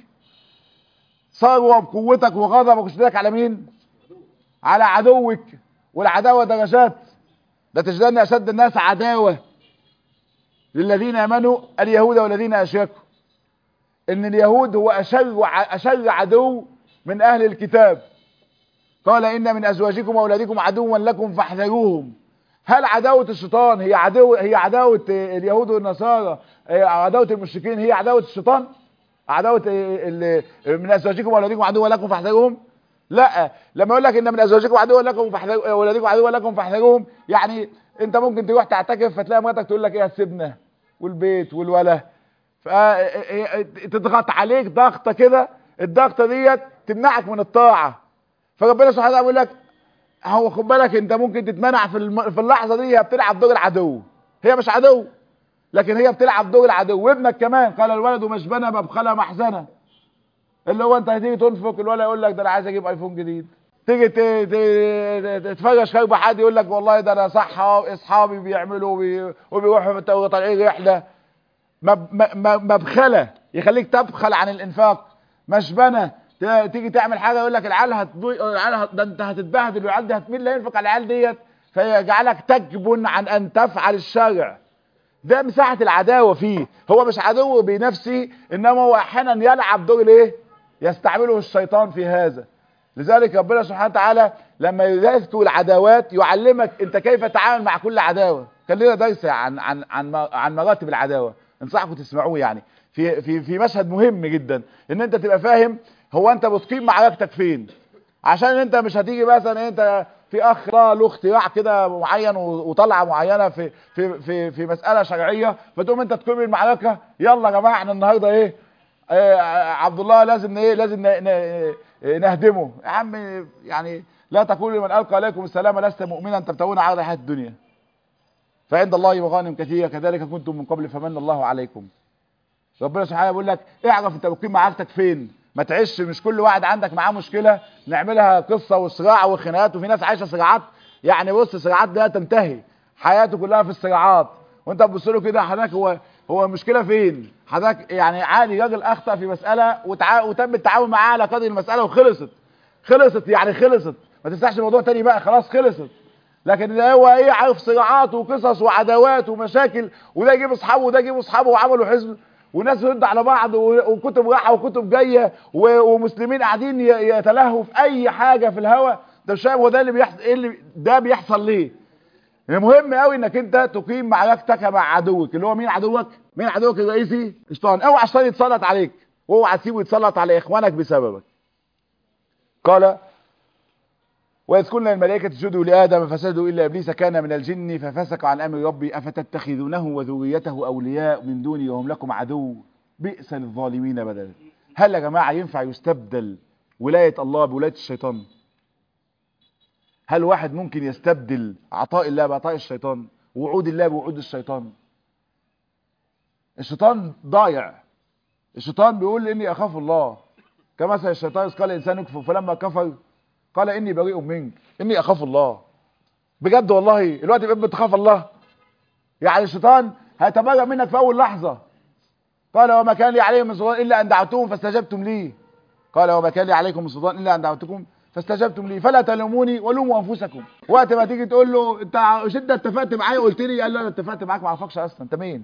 صوب قوتك وغضبك وشدتك على مين على عدوك والعداوه درجات ده تجدن اشد الناس عداوه للذين امنوا اليهود والذين اشركوا ان اليهود هو اشر اشر عدو من اهل الكتاب قال إن من أزواجكم وأولادكم عدوا لكم فاحذروهم هل عداوة الشيطان هي عدو هي عداوة اليهود والنصارى عداوة المشركين هي عداوة الشيطان عداوة من أزواجكم وأولادكم عدوا لكم فاحذروهم لا لما يقول لك ان من ازواجكم عدوا لكم فاحذروا اولادكم عدوا لكم فاحذروهم يعني انت ممكن تروح تعتكف فتلاقي مراتك تقول لك ايه هتسيبنا والبيت والولا تضغط عليك ضغطه كده الضغطه ديت تمنعك من الطاعه فربنا سبحانه وتعالى بيقول لك هو خد بالك انت ممكن تتمنع في الم... في اللحظه دي هي بتلعب دور العدو هي مش عدو لكن هي بتلعب دور العدو وابنك كمان قال الولد مشبنه مبخله محزنه اللي هو انت هتيجي تنفق الولد يقول لك ده انا عايز اجيب ايفون جديد تيجي ت- ت- تتفرج خير حد يقول لك والله ده انا صح اصحابي بيعملوا وبي- وبيروحوا طالعين رحله مب- م- مبخله يخليك تبخل عن الانفاق مشبنه ت- تيجي تعمل حاجه يقول لك العيال هتضيق العيال هت- ده انت هتتبهدل والعيال دي هت- مين اللي هينفق على العيال ديت فيجعلك تجبن عن ان تفعل الشرع ده مساحه العداوه فيه هو مش عدو بنفسه انما هو احيانا يلعب دور الايه يستعمله الشيطان في هذا لذلك ربنا سبحانه وتعالى لما يذكر العداوات يعلمك انت كيف تتعامل مع كل عداوه كان لنا درس عن عن عن عن مراتب العداوه انصحكم تسمعوه يعني في في في مشهد مهم جدا ان انت تبقى فاهم هو انت بتقيم معركتك فين عشان انت مش هتيجي مثلا انت في اخ له اختراع كده معين و- وطلعه معينه في في في في مساله شرعيه فتقوم انت تقيم المعركه يلا يا جماعه احنا النهارده ايه آه عبد الله لازم ايه لازم ن- ن- نهدمه يا عم يعني لا تقولوا لمن القى عليكم السلام لست مؤمنا تبتغون عرض الحياه الدنيا فعند الله مغانم كثيره كذلك كنتم من قبل فمن الله عليكم ربنا سبحانه بيقول لك اعرف انت بتقيم معركتك فين ما تعيش مش كل واحد عندك معاه مشكله نعملها قصه وصراع وخناقات وفي ناس عايشه صراعات يعني بص صراعات لا تنتهي حياته كلها في الصراعات وانت تبص له كده حضرتك هو هو المشكله فين حضرتك يعني عادي راجل اخطا في مساله وتع... وتم التعاون معاه على قدر المساله وخلصت خلصت يعني خلصت ما تفتحش الموضوع تاني بقى خلاص خلصت لكن ده هو ايه عارف صراعات وقصص وعداوات ومشاكل وده يجيب اصحابه وده يجيب اصحابه وعملوا حزب وناس يرد على بعض و- وكتب رايحه وكتب جايه و- ومسلمين قاعدين ي- يتلهوا في اي حاجه في الهوا ده مش فاهم هو ده اللي بيحصل ايه اللي ده بيحصل ليه المهم قوي انك انت تقيم معركتك مع عدوك اللي هو مين عدوك مين عدوك الرئيسي الشيطان اوعى الشيطان يتسلط عليك واوعى تسيبه يتسلط على اخوانك بسببك قال وإذ قلنا للملائكة اسجدوا لآدم فسجدوا إلا إبليس كان من الجن ففسق عن أمر ربي أفتتخذونه وذريته أولياء من دوني وهم لكم عدو بئس للظالمين بدلا هل يا جماعة ينفع يستبدل ولاية الله بولاية الشيطان هل واحد ممكن يستبدل عطاء الله بعطاء الشيطان وعود الله بوعود الشيطان الشيطان ضايع الشيطان بيقول إني أخاف الله كمثل الشيطان إذ قال الإنسان يكفر فلما كفر قال اني بريء منك اني اخاف الله بجد والله الوقت بقيت بتخاف الله يعني الشيطان هيتبرأ منك في اول لحظه قال وما كان لي عليهم من سلطان الا ان دعوتهم فاستجبتم لي قال وما كان لي عليكم من سلطان الا ان دعوتكم فاستجبتم لي فلا تلوموني ولوموا انفسكم وقت ما تيجي تقول له انت مش انت اتفقت معايا قلت لي قال له انا اتفقت معاك ما اعرفكش اصلا انت مين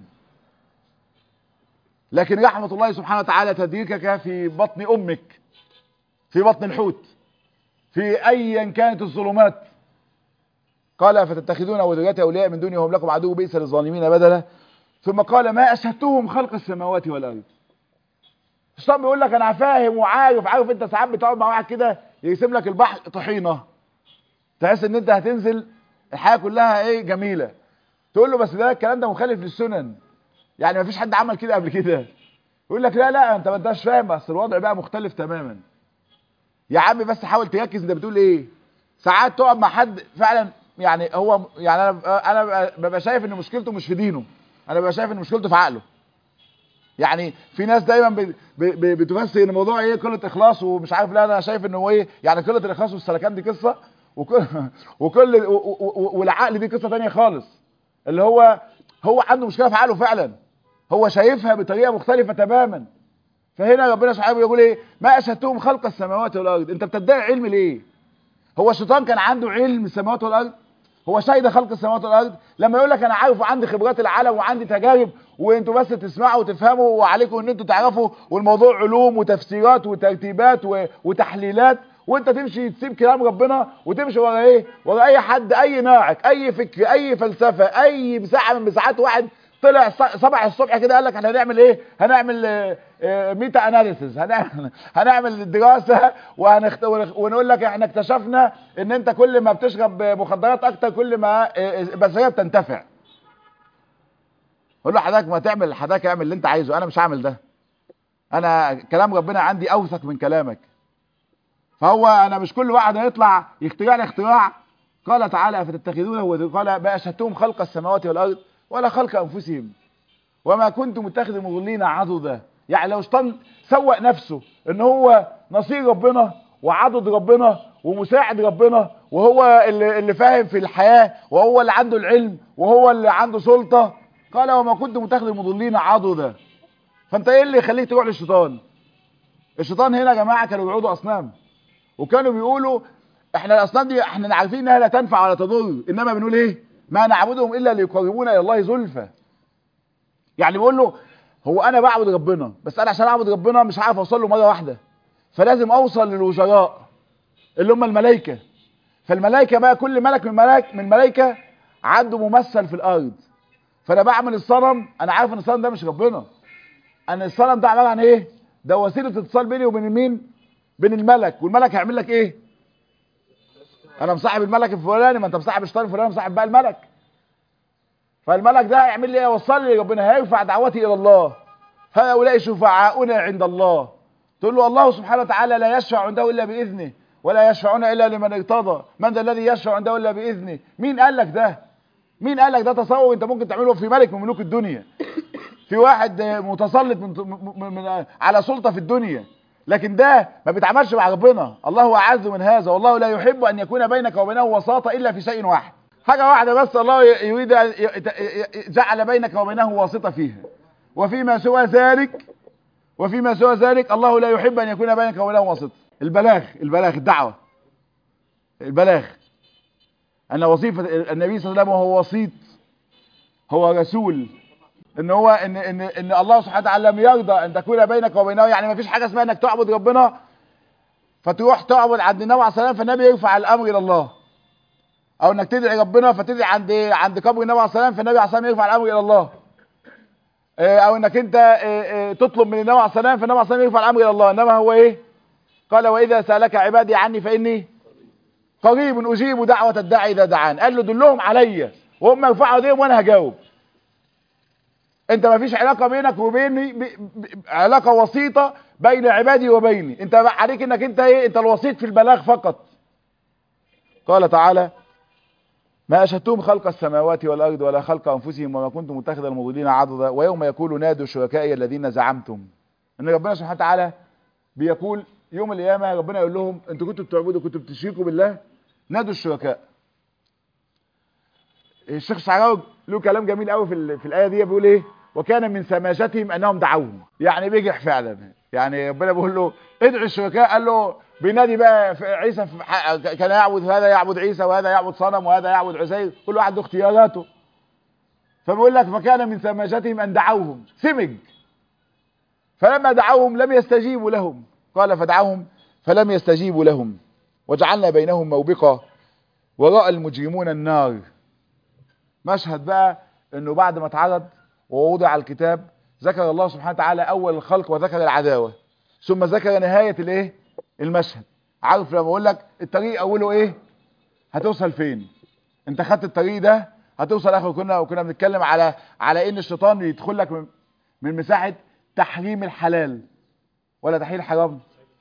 لكن رحمه الله سبحانه وتعالى تدركك في بطن امك في بطن الحوت في ايا كانت الظلمات قال فتتخذون وذريته اولياء من دوني وهم لكم عدو بئس للظالمين بدلا ثم قال ما اشهدتهم خلق السماوات والارض الشيطان بيقول لك انا فاهم وعارف عارف انت ساعات بتقعد مع واحد كده يرسم لك البحر طحينه تحس ان انت هتنزل الحياه كلها ايه جميله تقول له بس ده الكلام ده مخالف للسنن يعني ما فيش حد عمل كده قبل كده يقول لك لا لا انت ما انتش فاهم بس الوضع بقى مختلف تماما يا عم بس حاول تركز انت بتقول ايه ساعات تقعد مع حد فعلا يعني هو يعني انا انا ببقى شايف ان مشكلته مش في دينه انا ببقى شايف ان مشكلته في عقله يعني في ناس دايما ب- ب- ب- بتفسر ان الموضوع ايه قله اخلاص ومش عارف لا انا شايف ان هو ايه يعني قله الاخلاص والسلكان دي قصه وكل وكل و- و- و- والعقل دي قصه تانية خالص اللي هو هو عنده مشكله في عقله فعلا هو شايفها بطريقه مختلفه تماما فهنا ربنا سبحانه بيقول ايه ما اشهدتهم خلق السماوات والارض انت بتدعي علم ليه هو الشيطان كان عنده علم السماوات والارض هو شاهد خلق السماوات والارض لما يقول لك انا عارف وعندي خبرات العالم وعندي تجارب وانتوا بس تسمعوا وتفهموا وعليكم ان انتوا تعرفوا والموضوع علوم وتفسيرات وترتيبات و- وتحليلات وانت تمشي تسيب كلام ربنا وتمشي ورا ايه ورا اي حد اي ناعق اي فكر اي فلسفه اي مساحه من مساحات واحد طلع ص- صبح الصبح كده قال لك احنا هنعمل ايه هنعمل آه، آه، ميتا اناليسيس هنعمل هنعمل دراسه وهنخت... ونخ- ونقول لك احنا اكتشفنا ان انت كل ما بتشرب مخدرات اكتر كل ما آه، آه، البشريه بتنتفع قول له حضرتك ما تعمل حضرتك اعمل اللي انت عايزه انا مش هعمل ده انا كلام ربنا عندي اوثق من كلامك فهو انا مش كل واحد هيطلع يخترع لي اختراع قال تعالى فتتخذونه وذ- قال ما اشهدتهم خلق السماوات والارض ولا خلق انفسهم وما كنت متخذ المضلين عضدا يعني لو شيطان سوق نفسه ان هو نصير ربنا وعضد ربنا ومساعد ربنا وهو اللي, اللي فاهم في الحياة وهو اللي عنده العلم وهو اللي عنده سلطة قال وما كنت متخذ المضلين عضدا فانت ايه اللي يخليك تروح للشيطان الشيطان هنا يا جماعة كانوا بيعبدوا اصنام وكانوا بيقولوا احنا الاصنام دي احنا عارفين انها لا تنفع ولا تضر انما بنقول ايه ما نعبدهم الا ليقربونا الى الله زلفى يعني بيقول له هو انا بعبد ربنا بس انا عشان اعبد ربنا مش عارف اوصل له مره واحده فلازم اوصل للوزراء اللي هم الملائكه فالملائكه بقى كل ملك من ملك من ملائكه عنده ممثل في الارض فانا بعمل الصنم انا عارف ان الصنم ده مش ربنا انا الصنم ده عباره عن ايه ده وسيله اتصال بيني وبين مين بين الملك والملك هيعمل لك ايه انا مصاحب الملك الفلاني ما انت مصاحب الشيطان الفلاني مصاحب بقى الملك فالملك ده هيعمل لي ايه يوصل لي ربنا هيرفع دعوتي الى الله هؤلاء شفعاؤنا عند الله تقول له الله سبحانه وتعالى لا يشفع عنده الا باذنه ولا يشفعون الا لمن ارتضى من ذا الذي يشفع عنده الا باذنه مين قال لك ده مين قال لك ده تصور انت ممكن تعمله في ملك من ملوك الدنيا في واحد متسلط من, من, من على سلطه في الدنيا لكن ده ما بيتعاملش مع ربنا الله هو اعز من هذا والله لا يحب ان يكون بينك وبينه وساطه الا في شيء واحد حاجه واحده بس الله يريد ان جعل بينك وبينه واسطه فيها وفيما سوى ذلك وفيما سوى ذلك الله لا يحب ان يكون بينك وبينه واسطه البلاغ البلاغ الدعوه البلاغ ان وظيفه النبي صلى الله عليه وسلم هو وسيط هو رسول ان هو ان ان ان الله سبحانه وتعالى لم يرضى ان تكون بينك وبينه يعني ما فيش حاجه اسمها انك تعبد ربنا فتروح تعبد عند النبي عليه الصلاه والسلام فالنبي يرفع الامر الى الله او انك تدعي ربنا فتدعي عند عند قبر النبي عليه الصلاه والسلام فالنبي عليه الصلاه والسلام يرفع الامر الى الله او انك انت تطلب من النبي عليه الصلاه والسلام فالنبي عليه الصلاه والسلام يرفع الامر الى الله انما هو ايه قال واذا سالك عبادي عني فاني قريب اجيب دعوه الداعي اذا دعان قال له دلهم عليا وهم يرفعوا ايديهم وانا هجاوب انت ما فيش علاقه بينك وبيني ب... ب... علاقه وسيطه بين عبادي وبيني انت عليك انك انت ايه انت الوسيط في البلاغ فقط قال تعالى ما اشهدتهم خلق السماوات والارض ولا خلق انفسهم وما كنت متخذ المضلين عضدا ويوم يقول نادوا شركائي الذين زعمتم ان ربنا سبحانه وتعالى بيقول يوم القيامه ربنا يقول لهم انتوا كنتوا بتعبدوا كنتوا بتشركوا بالله نادوا الشركاء الشيخ شعراوي له كلام جميل قوي في, في الايه دي بيقول ايه وكان من سماجتهم انهم دعوهم يعني بيجح فعلا يعني ربنا بيقول له ادعوا الشركاء قال له بينادي بقى في عيسى في كان يعبد هذا يعبد عيسى وهذا يعبد صنم وهذا يعبد عزير كل واحد له اختياراته فبيقول لك فكان من سماجتهم ان دعوهم سمج فلما دعوهم لم يستجيبوا لهم قال فدعوهم فلم يستجيبوا لهم وجعلنا بينهم موبقة وراء المجرمون النار مشهد بقى انه بعد ما اتعرض ووضع الكتاب ذكر الله سبحانه وتعالى اول الخلق وذكر العداوة ثم ذكر نهاية الايه المشهد عارف لما بقول لك الطريق اوله ايه هتوصل فين انت خدت الطريق ده هتوصل اخر كنا وكنا بنتكلم على على ان الشيطان يدخل لك من, من مساحة تحريم الحلال ولا تحليل الحرام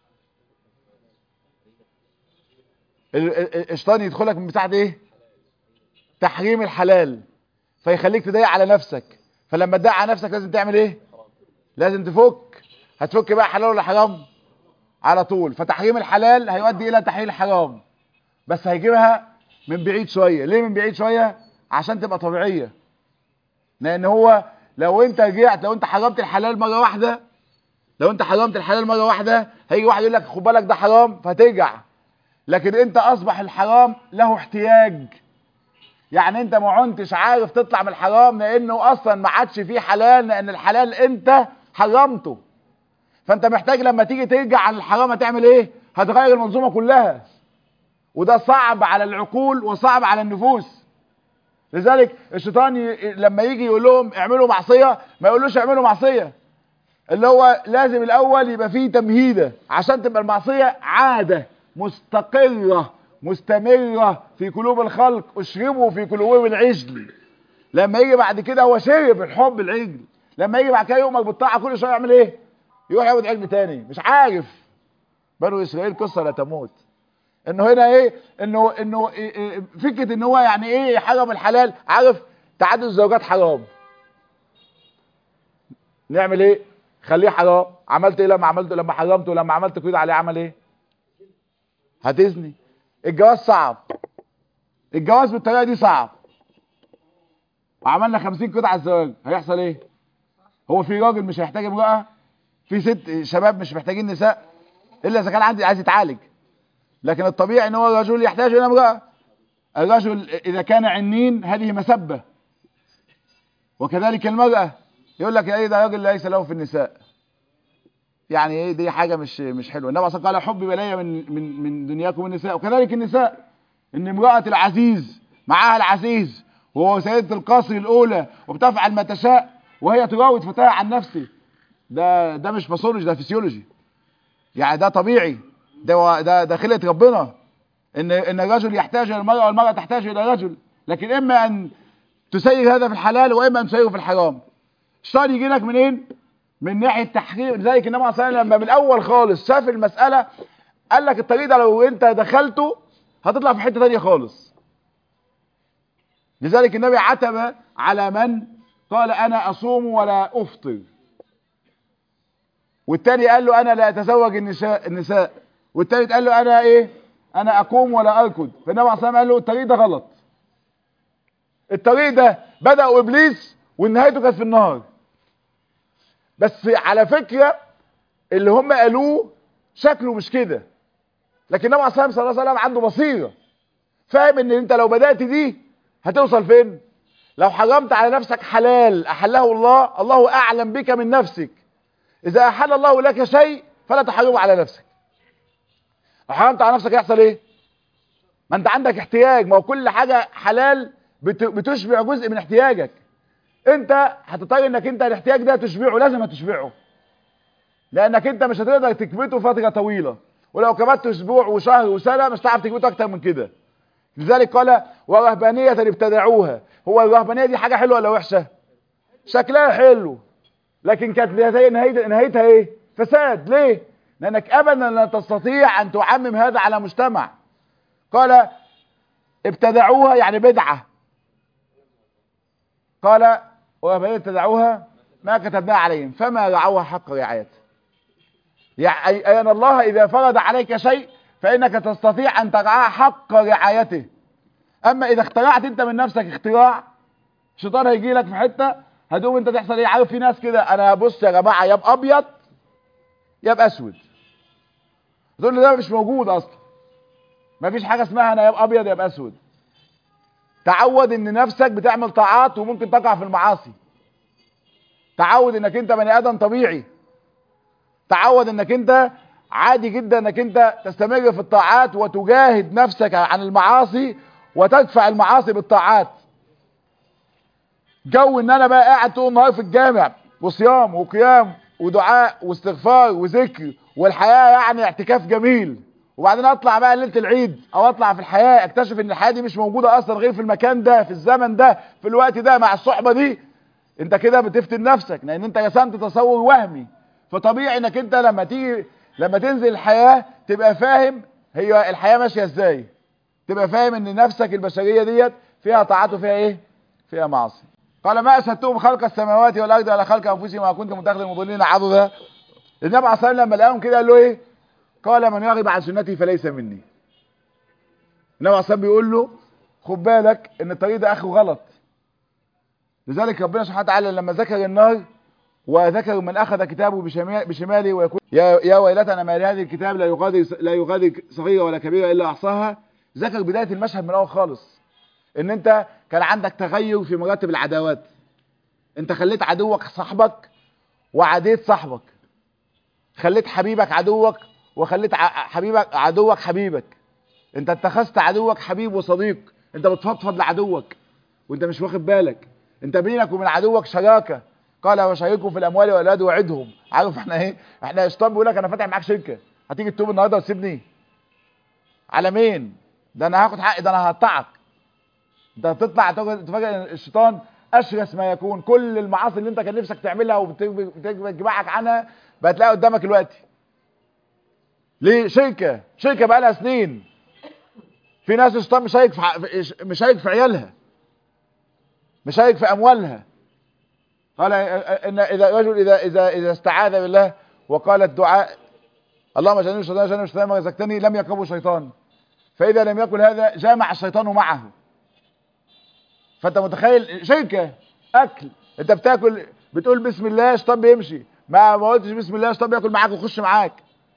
الشيطان يدخل لك من مساحة ايه تحريم الحلال فيخليك تضيق على نفسك فلما تضيق على نفسك لازم تعمل ايه لازم تفك هتفك بقى حلال ولا حرام على طول فتحريم الحلال هيؤدي الى تحليل الحرام بس هيجيبها من بعيد شوية ليه من بعيد شوية عشان تبقى طبيعية لان هو لو انت رجعت لو انت حرمت الحلال مرة واحدة لو انت حرمت الحلال مرة واحدة هيجي واحد يقول لك خد بالك ده حرام فهترجع لكن انت اصبح الحرام له احتياج يعني انت ما عنتش عارف تطلع من الحرام لانه اصلا ما عادش فيه حلال لان الحلال انت حرمته فانت محتاج لما تيجي ترجع عن الحرام هتعمل ايه هتغير المنظومه كلها وده صعب على العقول وصعب على النفوس لذلك الشيطان ي... لما يجي يقول لهم اعملوا معصيه ما يقولوش اعملوا معصيه اللي هو لازم الاول يبقى فيه تمهيده عشان تبقى المعصيه عاده مستقره مستمرة في قلوب الخلق اشربوا في قلوبهم العجل لما يجي بعد كده هو شرب الحب العجل لما يجي بعد كده يؤمر بالطاعة كل شوية يعمل ايه يروح ياخد عجل تاني مش عارف بنو اسرائيل قصة لا تموت انه هنا ايه انه انه إيه إيه فكره ان هو يعني ايه حاجه من الحلال عارف تعدد الزوجات حرام نعمل ايه خليه حرام عملت ايه لما عملته لما حرمته لما عملت قيد عليه عمل ايه هتزني الجواز صعب الجواز بالطريقه دي صعب وعملنا 50 قطعه الزواج هيحصل ايه هو في راجل مش هيحتاج امراه في ست شباب مش محتاجين نساء الا اذا كان عندي عايز يتعالج لكن الطبيعي ان هو الرجل يحتاج الى امراه الرجل اذا كان عنين هذه مسبه وكذلك المراه يقول لك ايه ده راجل ليس له في النساء يعني ايه دي حاجه مش مش حلوه النبي صلى الله عليه وسلم قال حب الي من من من دنياكم النساء وكذلك النساء ان امراه العزيز معاها العزيز وهو سيده القصر الاولى وبتفعل ما تشاء وهي تراود فتاها عن نفسه ده ده مش باثولوجي ده فسيولوجي يعني ده طبيعي ده ده ده خلقه ربنا ان ان الرجل يحتاج الى المراه والمراه تحتاج الى الرجل لكن اما ان تسير هذا في الحلال واما ان تسيره في الحرام الشيطان يجي لك منين من ناحيه تحريم لذلك النبي صلى الله عليه وسلم لما من الاول خالص شاف المساله قال لك الطريق ده لو انت دخلته هتطلع في حته ثانيه خالص لذلك النبي عتب على من قال انا اصوم ولا افطر والتاني قال له انا لا اتزوج النساء النساء والتالت قال له انا ايه انا اقوم ولا اركض فالنبي عليه الصلاه قال له الطريق ده غلط الطريق ده بدأ ابليس ونهايته كانت في النار بس على فكرة اللي هم قالوه شكله مش كده لكن النبي عليه الصلاه والسلام عنده بصيره فاهم ان انت لو بدأت دي هتوصل فين لو حرمت على نفسك حلال احله الله الله اعلم بك من نفسك اذا احل الله لك شيء فلا تحرمه على نفسك لو حرمت على نفسك يحصل ايه ما انت عندك احتياج ما هو كل حاجة حلال بتشبع جزء من احتياجك انت هتضطر انك انت الاحتياج ده تشبعه لازم هتشبعه لانك انت مش هتقدر تكبته فترة طويلة ولو كبت اسبوع وشهر وسنة مش هتعرف تكبته اكتر من كده لذلك قال ورهبانية ابتدعوها هو الرهبانية دي حاجة حلوة ولا وحشة شكلها حلو لكن كانت نهايتها نهايتها ايه فساد ليه لانك ابدا لا تستطيع ان تعمم هذا على مجتمع قال ابتدعوها يعني بدعة قال ورهبانية ابتدعوها ما كتبناها عليهم فما رعوها حق رعايته يعني أي أن الله إذا فرض عليك شيء فإنك تستطيع أن ترعاه حق رعايته أما إذا اخترعت أنت من نفسك اختراع الشيطان هيجي لك في حتة هتقوم أنت تحصل إيه عارف في ناس كده أنا بص يا جماعة يا أبيض يا أسود تقول لي ده مش موجود أصلا مفيش حاجة اسمها أنا يا أبيض يا أسود تعود ان نفسك بتعمل طاعات وممكن تقع في المعاصي تعود انك انت بني ادم طبيعي تعود انك انت عادي جدا انك انت تستمر في الطاعات وتجاهد نفسك عن المعاصي وتدفع المعاصي بالطاعات جو ان انا بقى قاعد طول النهار في الجامع وصيام وقيام ودعاء واستغفار وذكر والحياة يعني اعتكاف جميل وبعدين اطلع بقى ليله العيد او اطلع في الحياه اكتشف ان الحياه دي مش موجوده اصلا غير في المكان ده في الزمن ده في الوقت ده مع الصحبه دي انت كده بتفتن نفسك لان انت رسمت تصور وهمي فطبيعي انك انت لما تيجي لما تنزل الحياه تبقى فاهم هي الحياه ماشيه ازاي تبقى فاهم ان نفسك البشريه ديت فيها طاعات وفيها ايه فيها معاصي قال ما اشهدتهم خلق السماوات والارض ولا خلق انفسهم وما كنت متخذ المضلين عضدا النبي عليه الصلاه والسلام لما لقاهم كده قال له ايه قال من يرغب عن سنتي فليس مني النبي عليه بيقول له خد بالك ان الطريق ده اخره غلط لذلك ربنا سبحانه وتعالى لما ذكر النار وذكر من اخذ كتابه بشماله ويقول يا يا ويلتنا ما لهذه الكتاب لا يغادر لا يغادر صغيره ولا كبيره الا احصاها ذكر بدايه المشهد من الاول خالص ان انت كان عندك تغير في مراتب العداوات انت خليت عدوك صاحبك وعاديت صاحبك خليت حبيبك عدوك وخليت حبيبك عدوك حبيبك انت اتخذت عدوك حبيب وصديق انت بتفضفض لعدوك وانت مش واخد بالك انت بينك وبين عدوك شراكه قال وشاركوا في الاموال والاولاد وعدهم عارف احنا ايه احنا اشطان بيقول لك انا فاتح معاك شركه هتيجي تتوب النهارده وتسيبني على مين ده انا هاخد حقي ده انا هقطعك انت هتطلع تفاجئ الشيطان اشرس ما يكون كل المعاصي اللي انت كان نفسك تعملها وبتجمعك عنها بقى تلاقي قدامك دلوقتي ليه شركة شركة بقى لها سنين في ناس الشيطان مشارك في ع- في- مشارك في عيالها مشارك في اموالها قال ان اذا رجل اذا اذا اذا استعاذ بالله وقال الدعاء اللهم جنبني الشيطان جنبني الشيطان ما رزقتني لم يقربه شيطان فاذا لم يقل هذا جامع الشيطان معه فانت متخيل شركه اكل انت بتاكل بتقول بسم الله الشيطان بيمشي ما ما قلتش بسم الله الشيطان بياكل معاك ويخش معاك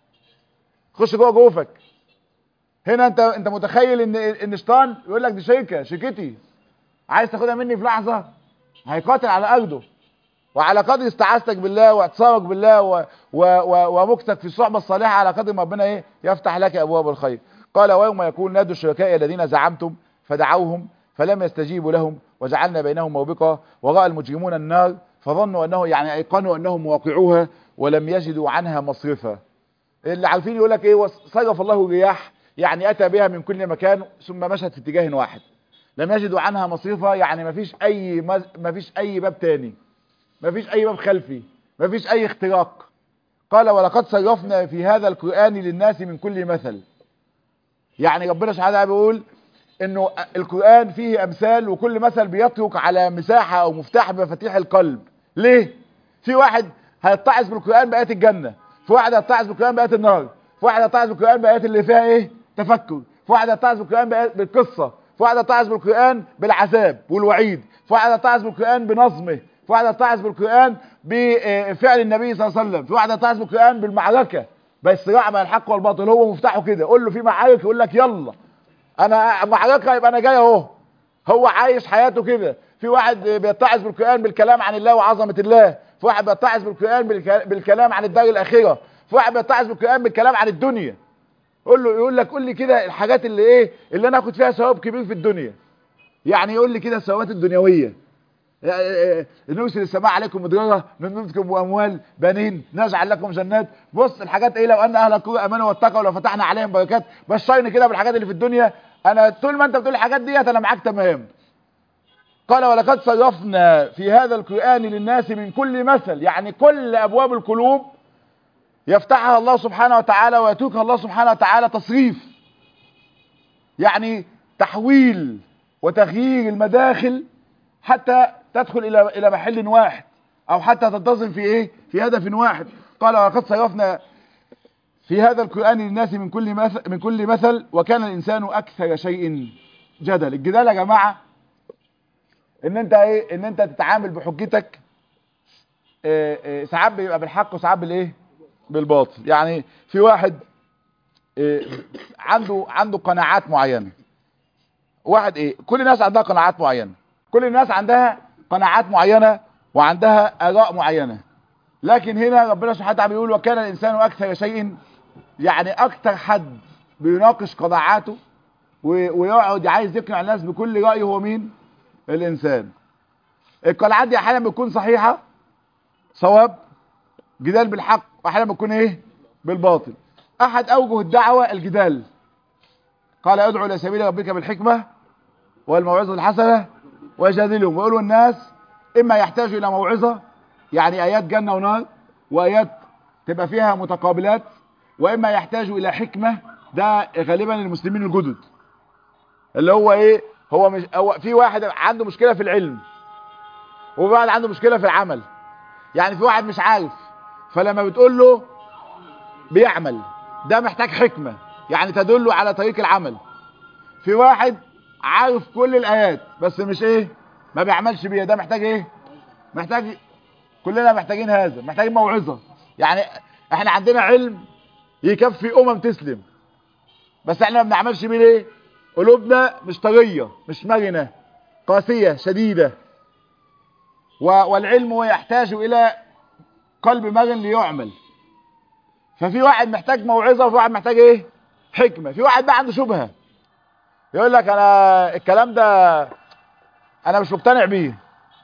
خش جوه جوفك هنا انت انت متخيل ان ان الشيطان يقول لك دي شركه شركتي عايز تاخدها مني في لحظه هيقاتل على ارضه وعلى قدر استعاذتك بالله واعتصامك بالله و و و ومكتك في الصحبه الصالحه على قدر ما ربنا ايه يفتح لك ابواب الخير قال ويوم يكون نادوا الشركاء الذين زعمتم فدعوهم فلم يستجيبوا لهم وجعلنا بينهم موبقا وراى المجرمون النار فظنوا انه يعني ايقنوا انهم واقعوها ولم يجدوا عنها مصرفا اللي عارفين يقول لك ايه صرف الله الرياح يعني اتى بها من كل مكان ثم مشت في اتجاه واحد لم يجدوا عنها مصرفا يعني ما فيش اي ما فيش اي باب تاني ما فيش اي باب خلفي ما فيش اي اختراق قال ولقد صرفنا في هذا القرآن للناس من كل مثل يعني ربنا سبحانه وتعالى بيقول انه القرآن فيه امثال وكل مثل بيطرق على مساحة او مفتاح بمفاتيح القلب ليه في واحد هيتعظ بالقرآن بآيات الجنة في واحد هيتعظ بالقرآن بآيات النار في واحد هيتعظ بالقرآن بآيات اللي فيها ايه تفكر في واحد هيتعظ بالقرآن بآيات- بالقصة في واحد هيتعظ بالقرآن بالعذاب والوعيد في واحد هيتعظ بالقرآن بنظمه في واحد هيتعظ بالقرآن بفعل النبي صلى الله عليه وسلم في واحد هيتعظ بالقرآن بالمعركة بالصراع بين الحق والباطل هو مفتاحه كده قول له في معارك يقول لك يلا انا معركة يبقى انا جاي اهو هو عايش حياته كده في واحد بيتعظ بالقرآن بالكلام عن الله وعظمة الله في واحد بيتعظ بالقرآن بالك- بالكلام عن الدار الأخيرة في واحد بيتعظ بالقرآن بالكلام عن الدنيا قول له يقول لك قول لي كده الحاجات اللي ايه اللي انا اخد فيها ثواب كبير في الدنيا يعني يقول لي كده الثوابات الدنيويه نرسل السماء عليكم مدرارة نمدكم واموال بنين نجعل لكم جنات بص الحاجات ايه لو ان اهل القرى امنوا واتقوا لو فتحنا عليهم بركات بشرني كده بالحاجات اللي في الدنيا انا طول ما انت بتقول الحاجات ديت انا معاك تمام قال ولقد صرفنا في هذا القرآن للناس من كل مثل يعني كل ابواب القلوب يفتحها الله سبحانه وتعالى ويتركها الله سبحانه وتعالى تصريف يعني تحويل وتغيير المداخل حتى تدخل الى الى محل واحد او حتى تنتظم في ايه في هدف واحد قال ولقد صرفنا في هذا القرآن للناس من كل مثل من كل مثل وكان الانسان اكثر شيء جدل الجدال يا جماعه ان انت ايه ان انت تتعامل بحجتك إيه إيه ساعات بيبقى بالحق وساعات بالايه بالباطل يعني في واحد إيه عنده عنده قناعات معينه واحد ايه كل الناس عندها قناعات معينه كل الناس عندها قناعات معينه وعندها اراء معينه لكن هنا ربنا سبحانه وتعالى بيقول وكان الانسان اكثر شيء يعني اكثر حد بيناقش قناعاته و- ويقعد عايز يقنع الناس بكل راي هو مين الانسان القناعات دي احيانا بتكون صحيحه صواب جدال بالحق واحيانا بتكون ايه بالباطل احد اوجه الدعوه الجدال قال ادعو الى سبيل ربك بالحكمه والموعظه الحسنه وجادلهم ويقولوا الناس اما يحتاج الى موعظه يعني ايات جنه ونار وايات تبقى فيها متقابلات واما يحتاج الى حكمه ده غالبا المسلمين الجدد اللي هو ايه هو مش هو في واحد عنده مشكله في العلم وفي واحد عنده مشكله في العمل يعني في واحد مش عارف فلما بتقول له بيعمل ده محتاج حكمه يعني تدله على طريق العمل في واحد عارف كل الايات بس مش ايه ما بيعملش بيها ده محتاج ايه محتاج كلنا محتاجين هذا محتاجين موعظه يعني احنا عندنا علم يكفي امم تسلم بس احنا ما بنعملش بيه ليه قلوبنا مش طريه مش مرنه قاسيه شديده و- والعلم يحتاج الى قلب مرن ليعمل ففي واحد محتاج موعظه وفي واحد محتاج ايه حكمه في واحد بقى عنده شبهه يقول لك انا الكلام ده انا مش مقتنع بيه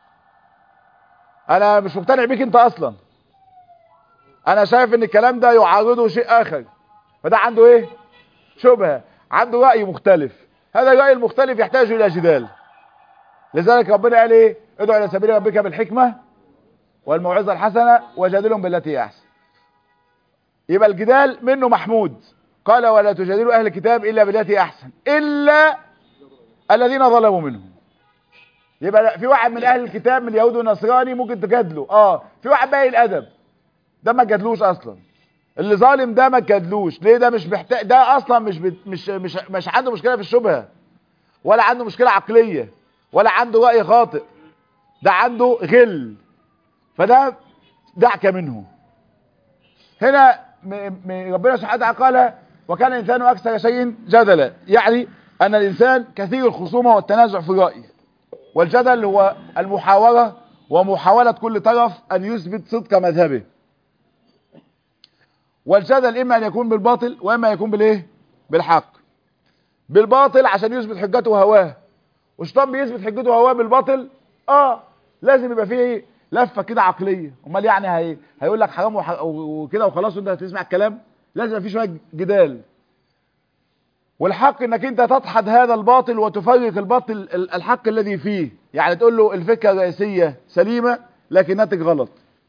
انا مش مقتنع بيك انت اصلا انا شايف ان الكلام ده يعارضه شيء اخر فده عنده ايه شبهه عنده راي مختلف هذا الراي المختلف يحتاج الى جدال لذلك ربنا قال ايه ادعو الى سبيل ربك بالحكمه والموعظه الحسنه وجادلهم بالتي هي احسن يبقى الجدال منه محمود قال ولا تجادلوا اهل الكتاب الا بالتي احسن الا الذين ظلموا منهم يبقى في واحد من اهل الكتاب من اليهود والنصراني ممكن تجادله اه في واحد باقي الادب ده ما تجادلوش اصلا اللي ظالم ده ما تجادلوش ليه ده مش محتاج ده اصلا مش بت... مش مش مش عنده مشكله في الشبهه ولا عنده مشكله عقليه ولا عنده راي خاطئ ده عنده غل فده دعك منه هنا م... م... ربنا سبحانه وتعالى قال وكان الانسان اكثر شيء جدلا يعني ان الانسان كثير الخصومه والتنازع في الراي والجدل هو المحاورة ومحاولة كل طرف أن يثبت صدق مذهبه والجدل إما أن يكون بالباطل وإما يكون بالإيه؟ بالحق بالباطل عشان يثبت حجته وهواه والشيطان بيثبت حجته وهواه بالباطل آه لازم يبقى فيه لفة كده عقلية أمال يعني هي... هيقول لك حرام وح... وكده وخلاص وأنت هتسمع الكلام لازم يبقى فيه شوية جدال والحق انك انت تدحض هذا الباطل وتفرق الباطل الحق الذي فيه يعني تقول له الفكرة الرئيسية سليمة لكن ناتج غلط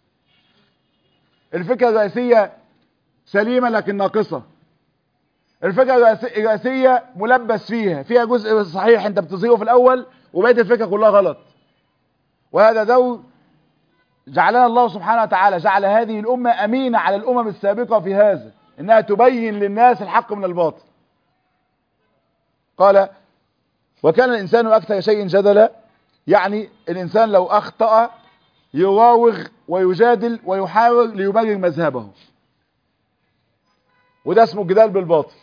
الفكرة الرئيسية سليمة لكن ناقصة الفكرة الرئيسية ملبس فيها فيها جزء صحيح انت بتظهره في الاول وبقية الفكرة كلها غلط وهذا دور جعلنا الله سبحانه وتعالى جعل هذه الامة امينة على الامم السابقة في هذا انها تبين للناس الحق من الباطل قال وكان الإنسان أكثر شيء جدلا يعني الإنسان لو أخطأ يراوغ ويجادل ويحاول ليبرر مذهبه وده اسمه الجدال بالباطل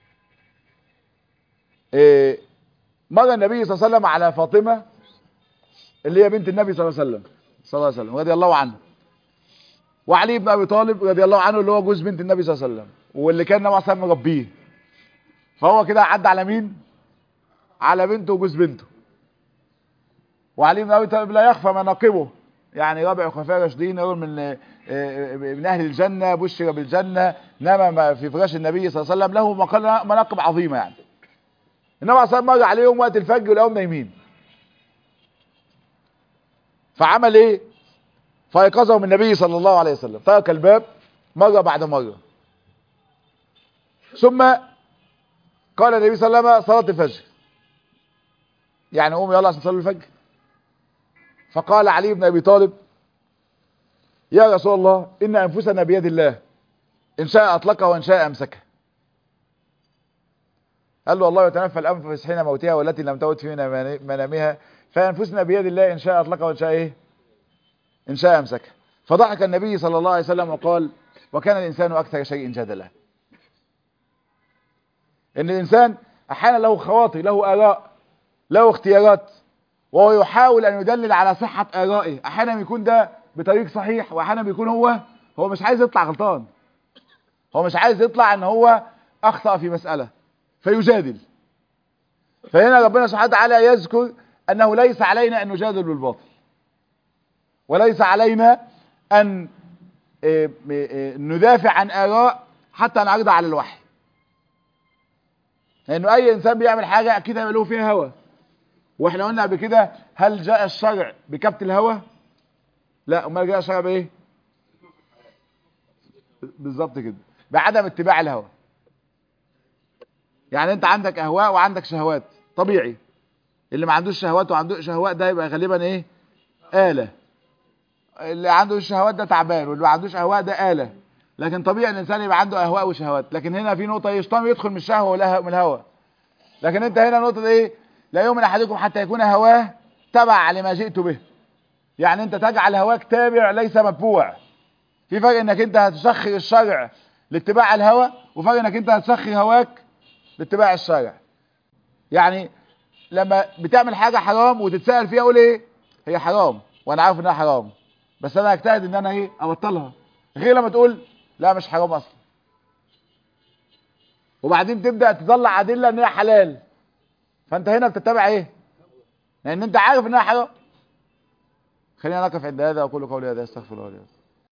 إيه مر النبي صلى الله عليه وسلم على فاطمة اللي هي بنت النبي صلى الله عليه وسلم صلى الله عليه وسلم رضي الله عنه وعلي بن أبي طالب رضي الله عنه اللي هو جوز بنت النبي صلى الله عليه وسلم واللي كان النبي صلى الله عليه وسلم مربيه فهو كده عدى على مين على بنته وجوز بنته وعلي بن ابي طالب لا يخفى مناقبه يعني رابع خلفاء راشدين يقول من من اهل الجنه بشر بالجنه نام في فراش النبي صلى الله عليه وسلم له مناقب عظيمه يعني النبي صلى الله عليه وسلم مر عليهم وقت الفجر ولقاهم نايمين فعمل ايه فايقظهم النبي صلى الله عليه وسلم ترك الباب مره بعد مره ثم قال النبي صلى الله عليه وسلم صلاه الفجر يعني قوم يلا عشان نصلي الفجر فقال علي بن ابي طالب يا رسول الله ان انفسنا بيد الله ان شاء اطلقها وان شاء امسكها قال له الله يتنفى الانفس حين موتها والتي لم تمت في منامها فانفسنا بيد الله ان شاء اطلقها وان شاء ايه ان شاء امسكها فضحك النبي صلى الله عليه وسلم وقال وكان الانسان اكثر شيء جدلا ان الانسان احيانا له خواطر له اراء له اختيارات وهو يحاول ان يدلل على صحة ارائه احيانا بيكون ده بطريق صحيح واحيانا بيكون هو هو مش عايز يطلع غلطان هو مش عايز يطلع ان هو اخطأ في مسألة فيجادل فهنا ربنا سبحانه وتعالى يذكر انه ليس علينا ان نجادل بالباطل وليس علينا ان ندافع عن اراء حتى نعرضها على الوحي لانه اي انسان بيعمل حاجة اكيد هيبقى له فيها هوى واحنا قلنا قبل كده هل جاء الشرع بكبت الهوى لا امال جاء الشرع بايه بالظبط كده بعدم اتباع الهوى يعني انت عندك اهواء وعندك شهوات طبيعي اللي ما عندوش شهوات وعنده شهوات ده يبقى غالبا ايه آلة اللي عنده الشهوات ده تعبان واللي ما عندوش اهواء ده آلة لكن طبيعي الانسان يبقى عنده اهواء وشهوات لكن هنا في نقطه يشتم يدخل من الشهوه ولا من الهوى لكن انت هنا نقطه ايه لا يؤمن احدكم حتى يكون هواه تبع لما جئت به يعني انت تجعل هواك تابع ليس متبوع في فرق انك انت هتسخر الشرع لاتباع الهوى وفرق انك انت هتسخر هواك لاتباع الشرع يعني لما بتعمل حاجة حرام وتتسأل فيها اقول ايه هي حرام وانا عارف انها حرام بس انا هجتهد ان انا ايه ابطلها غير لما تقول لا مش حرام اصلا وبعدين تبدأ تطلع ادلة ان هي حلال فانت هنا بتتبع ايه لان انت عارف انها حرام خلينا نقف عند هذا اقول قولي هذا استغفر الله لي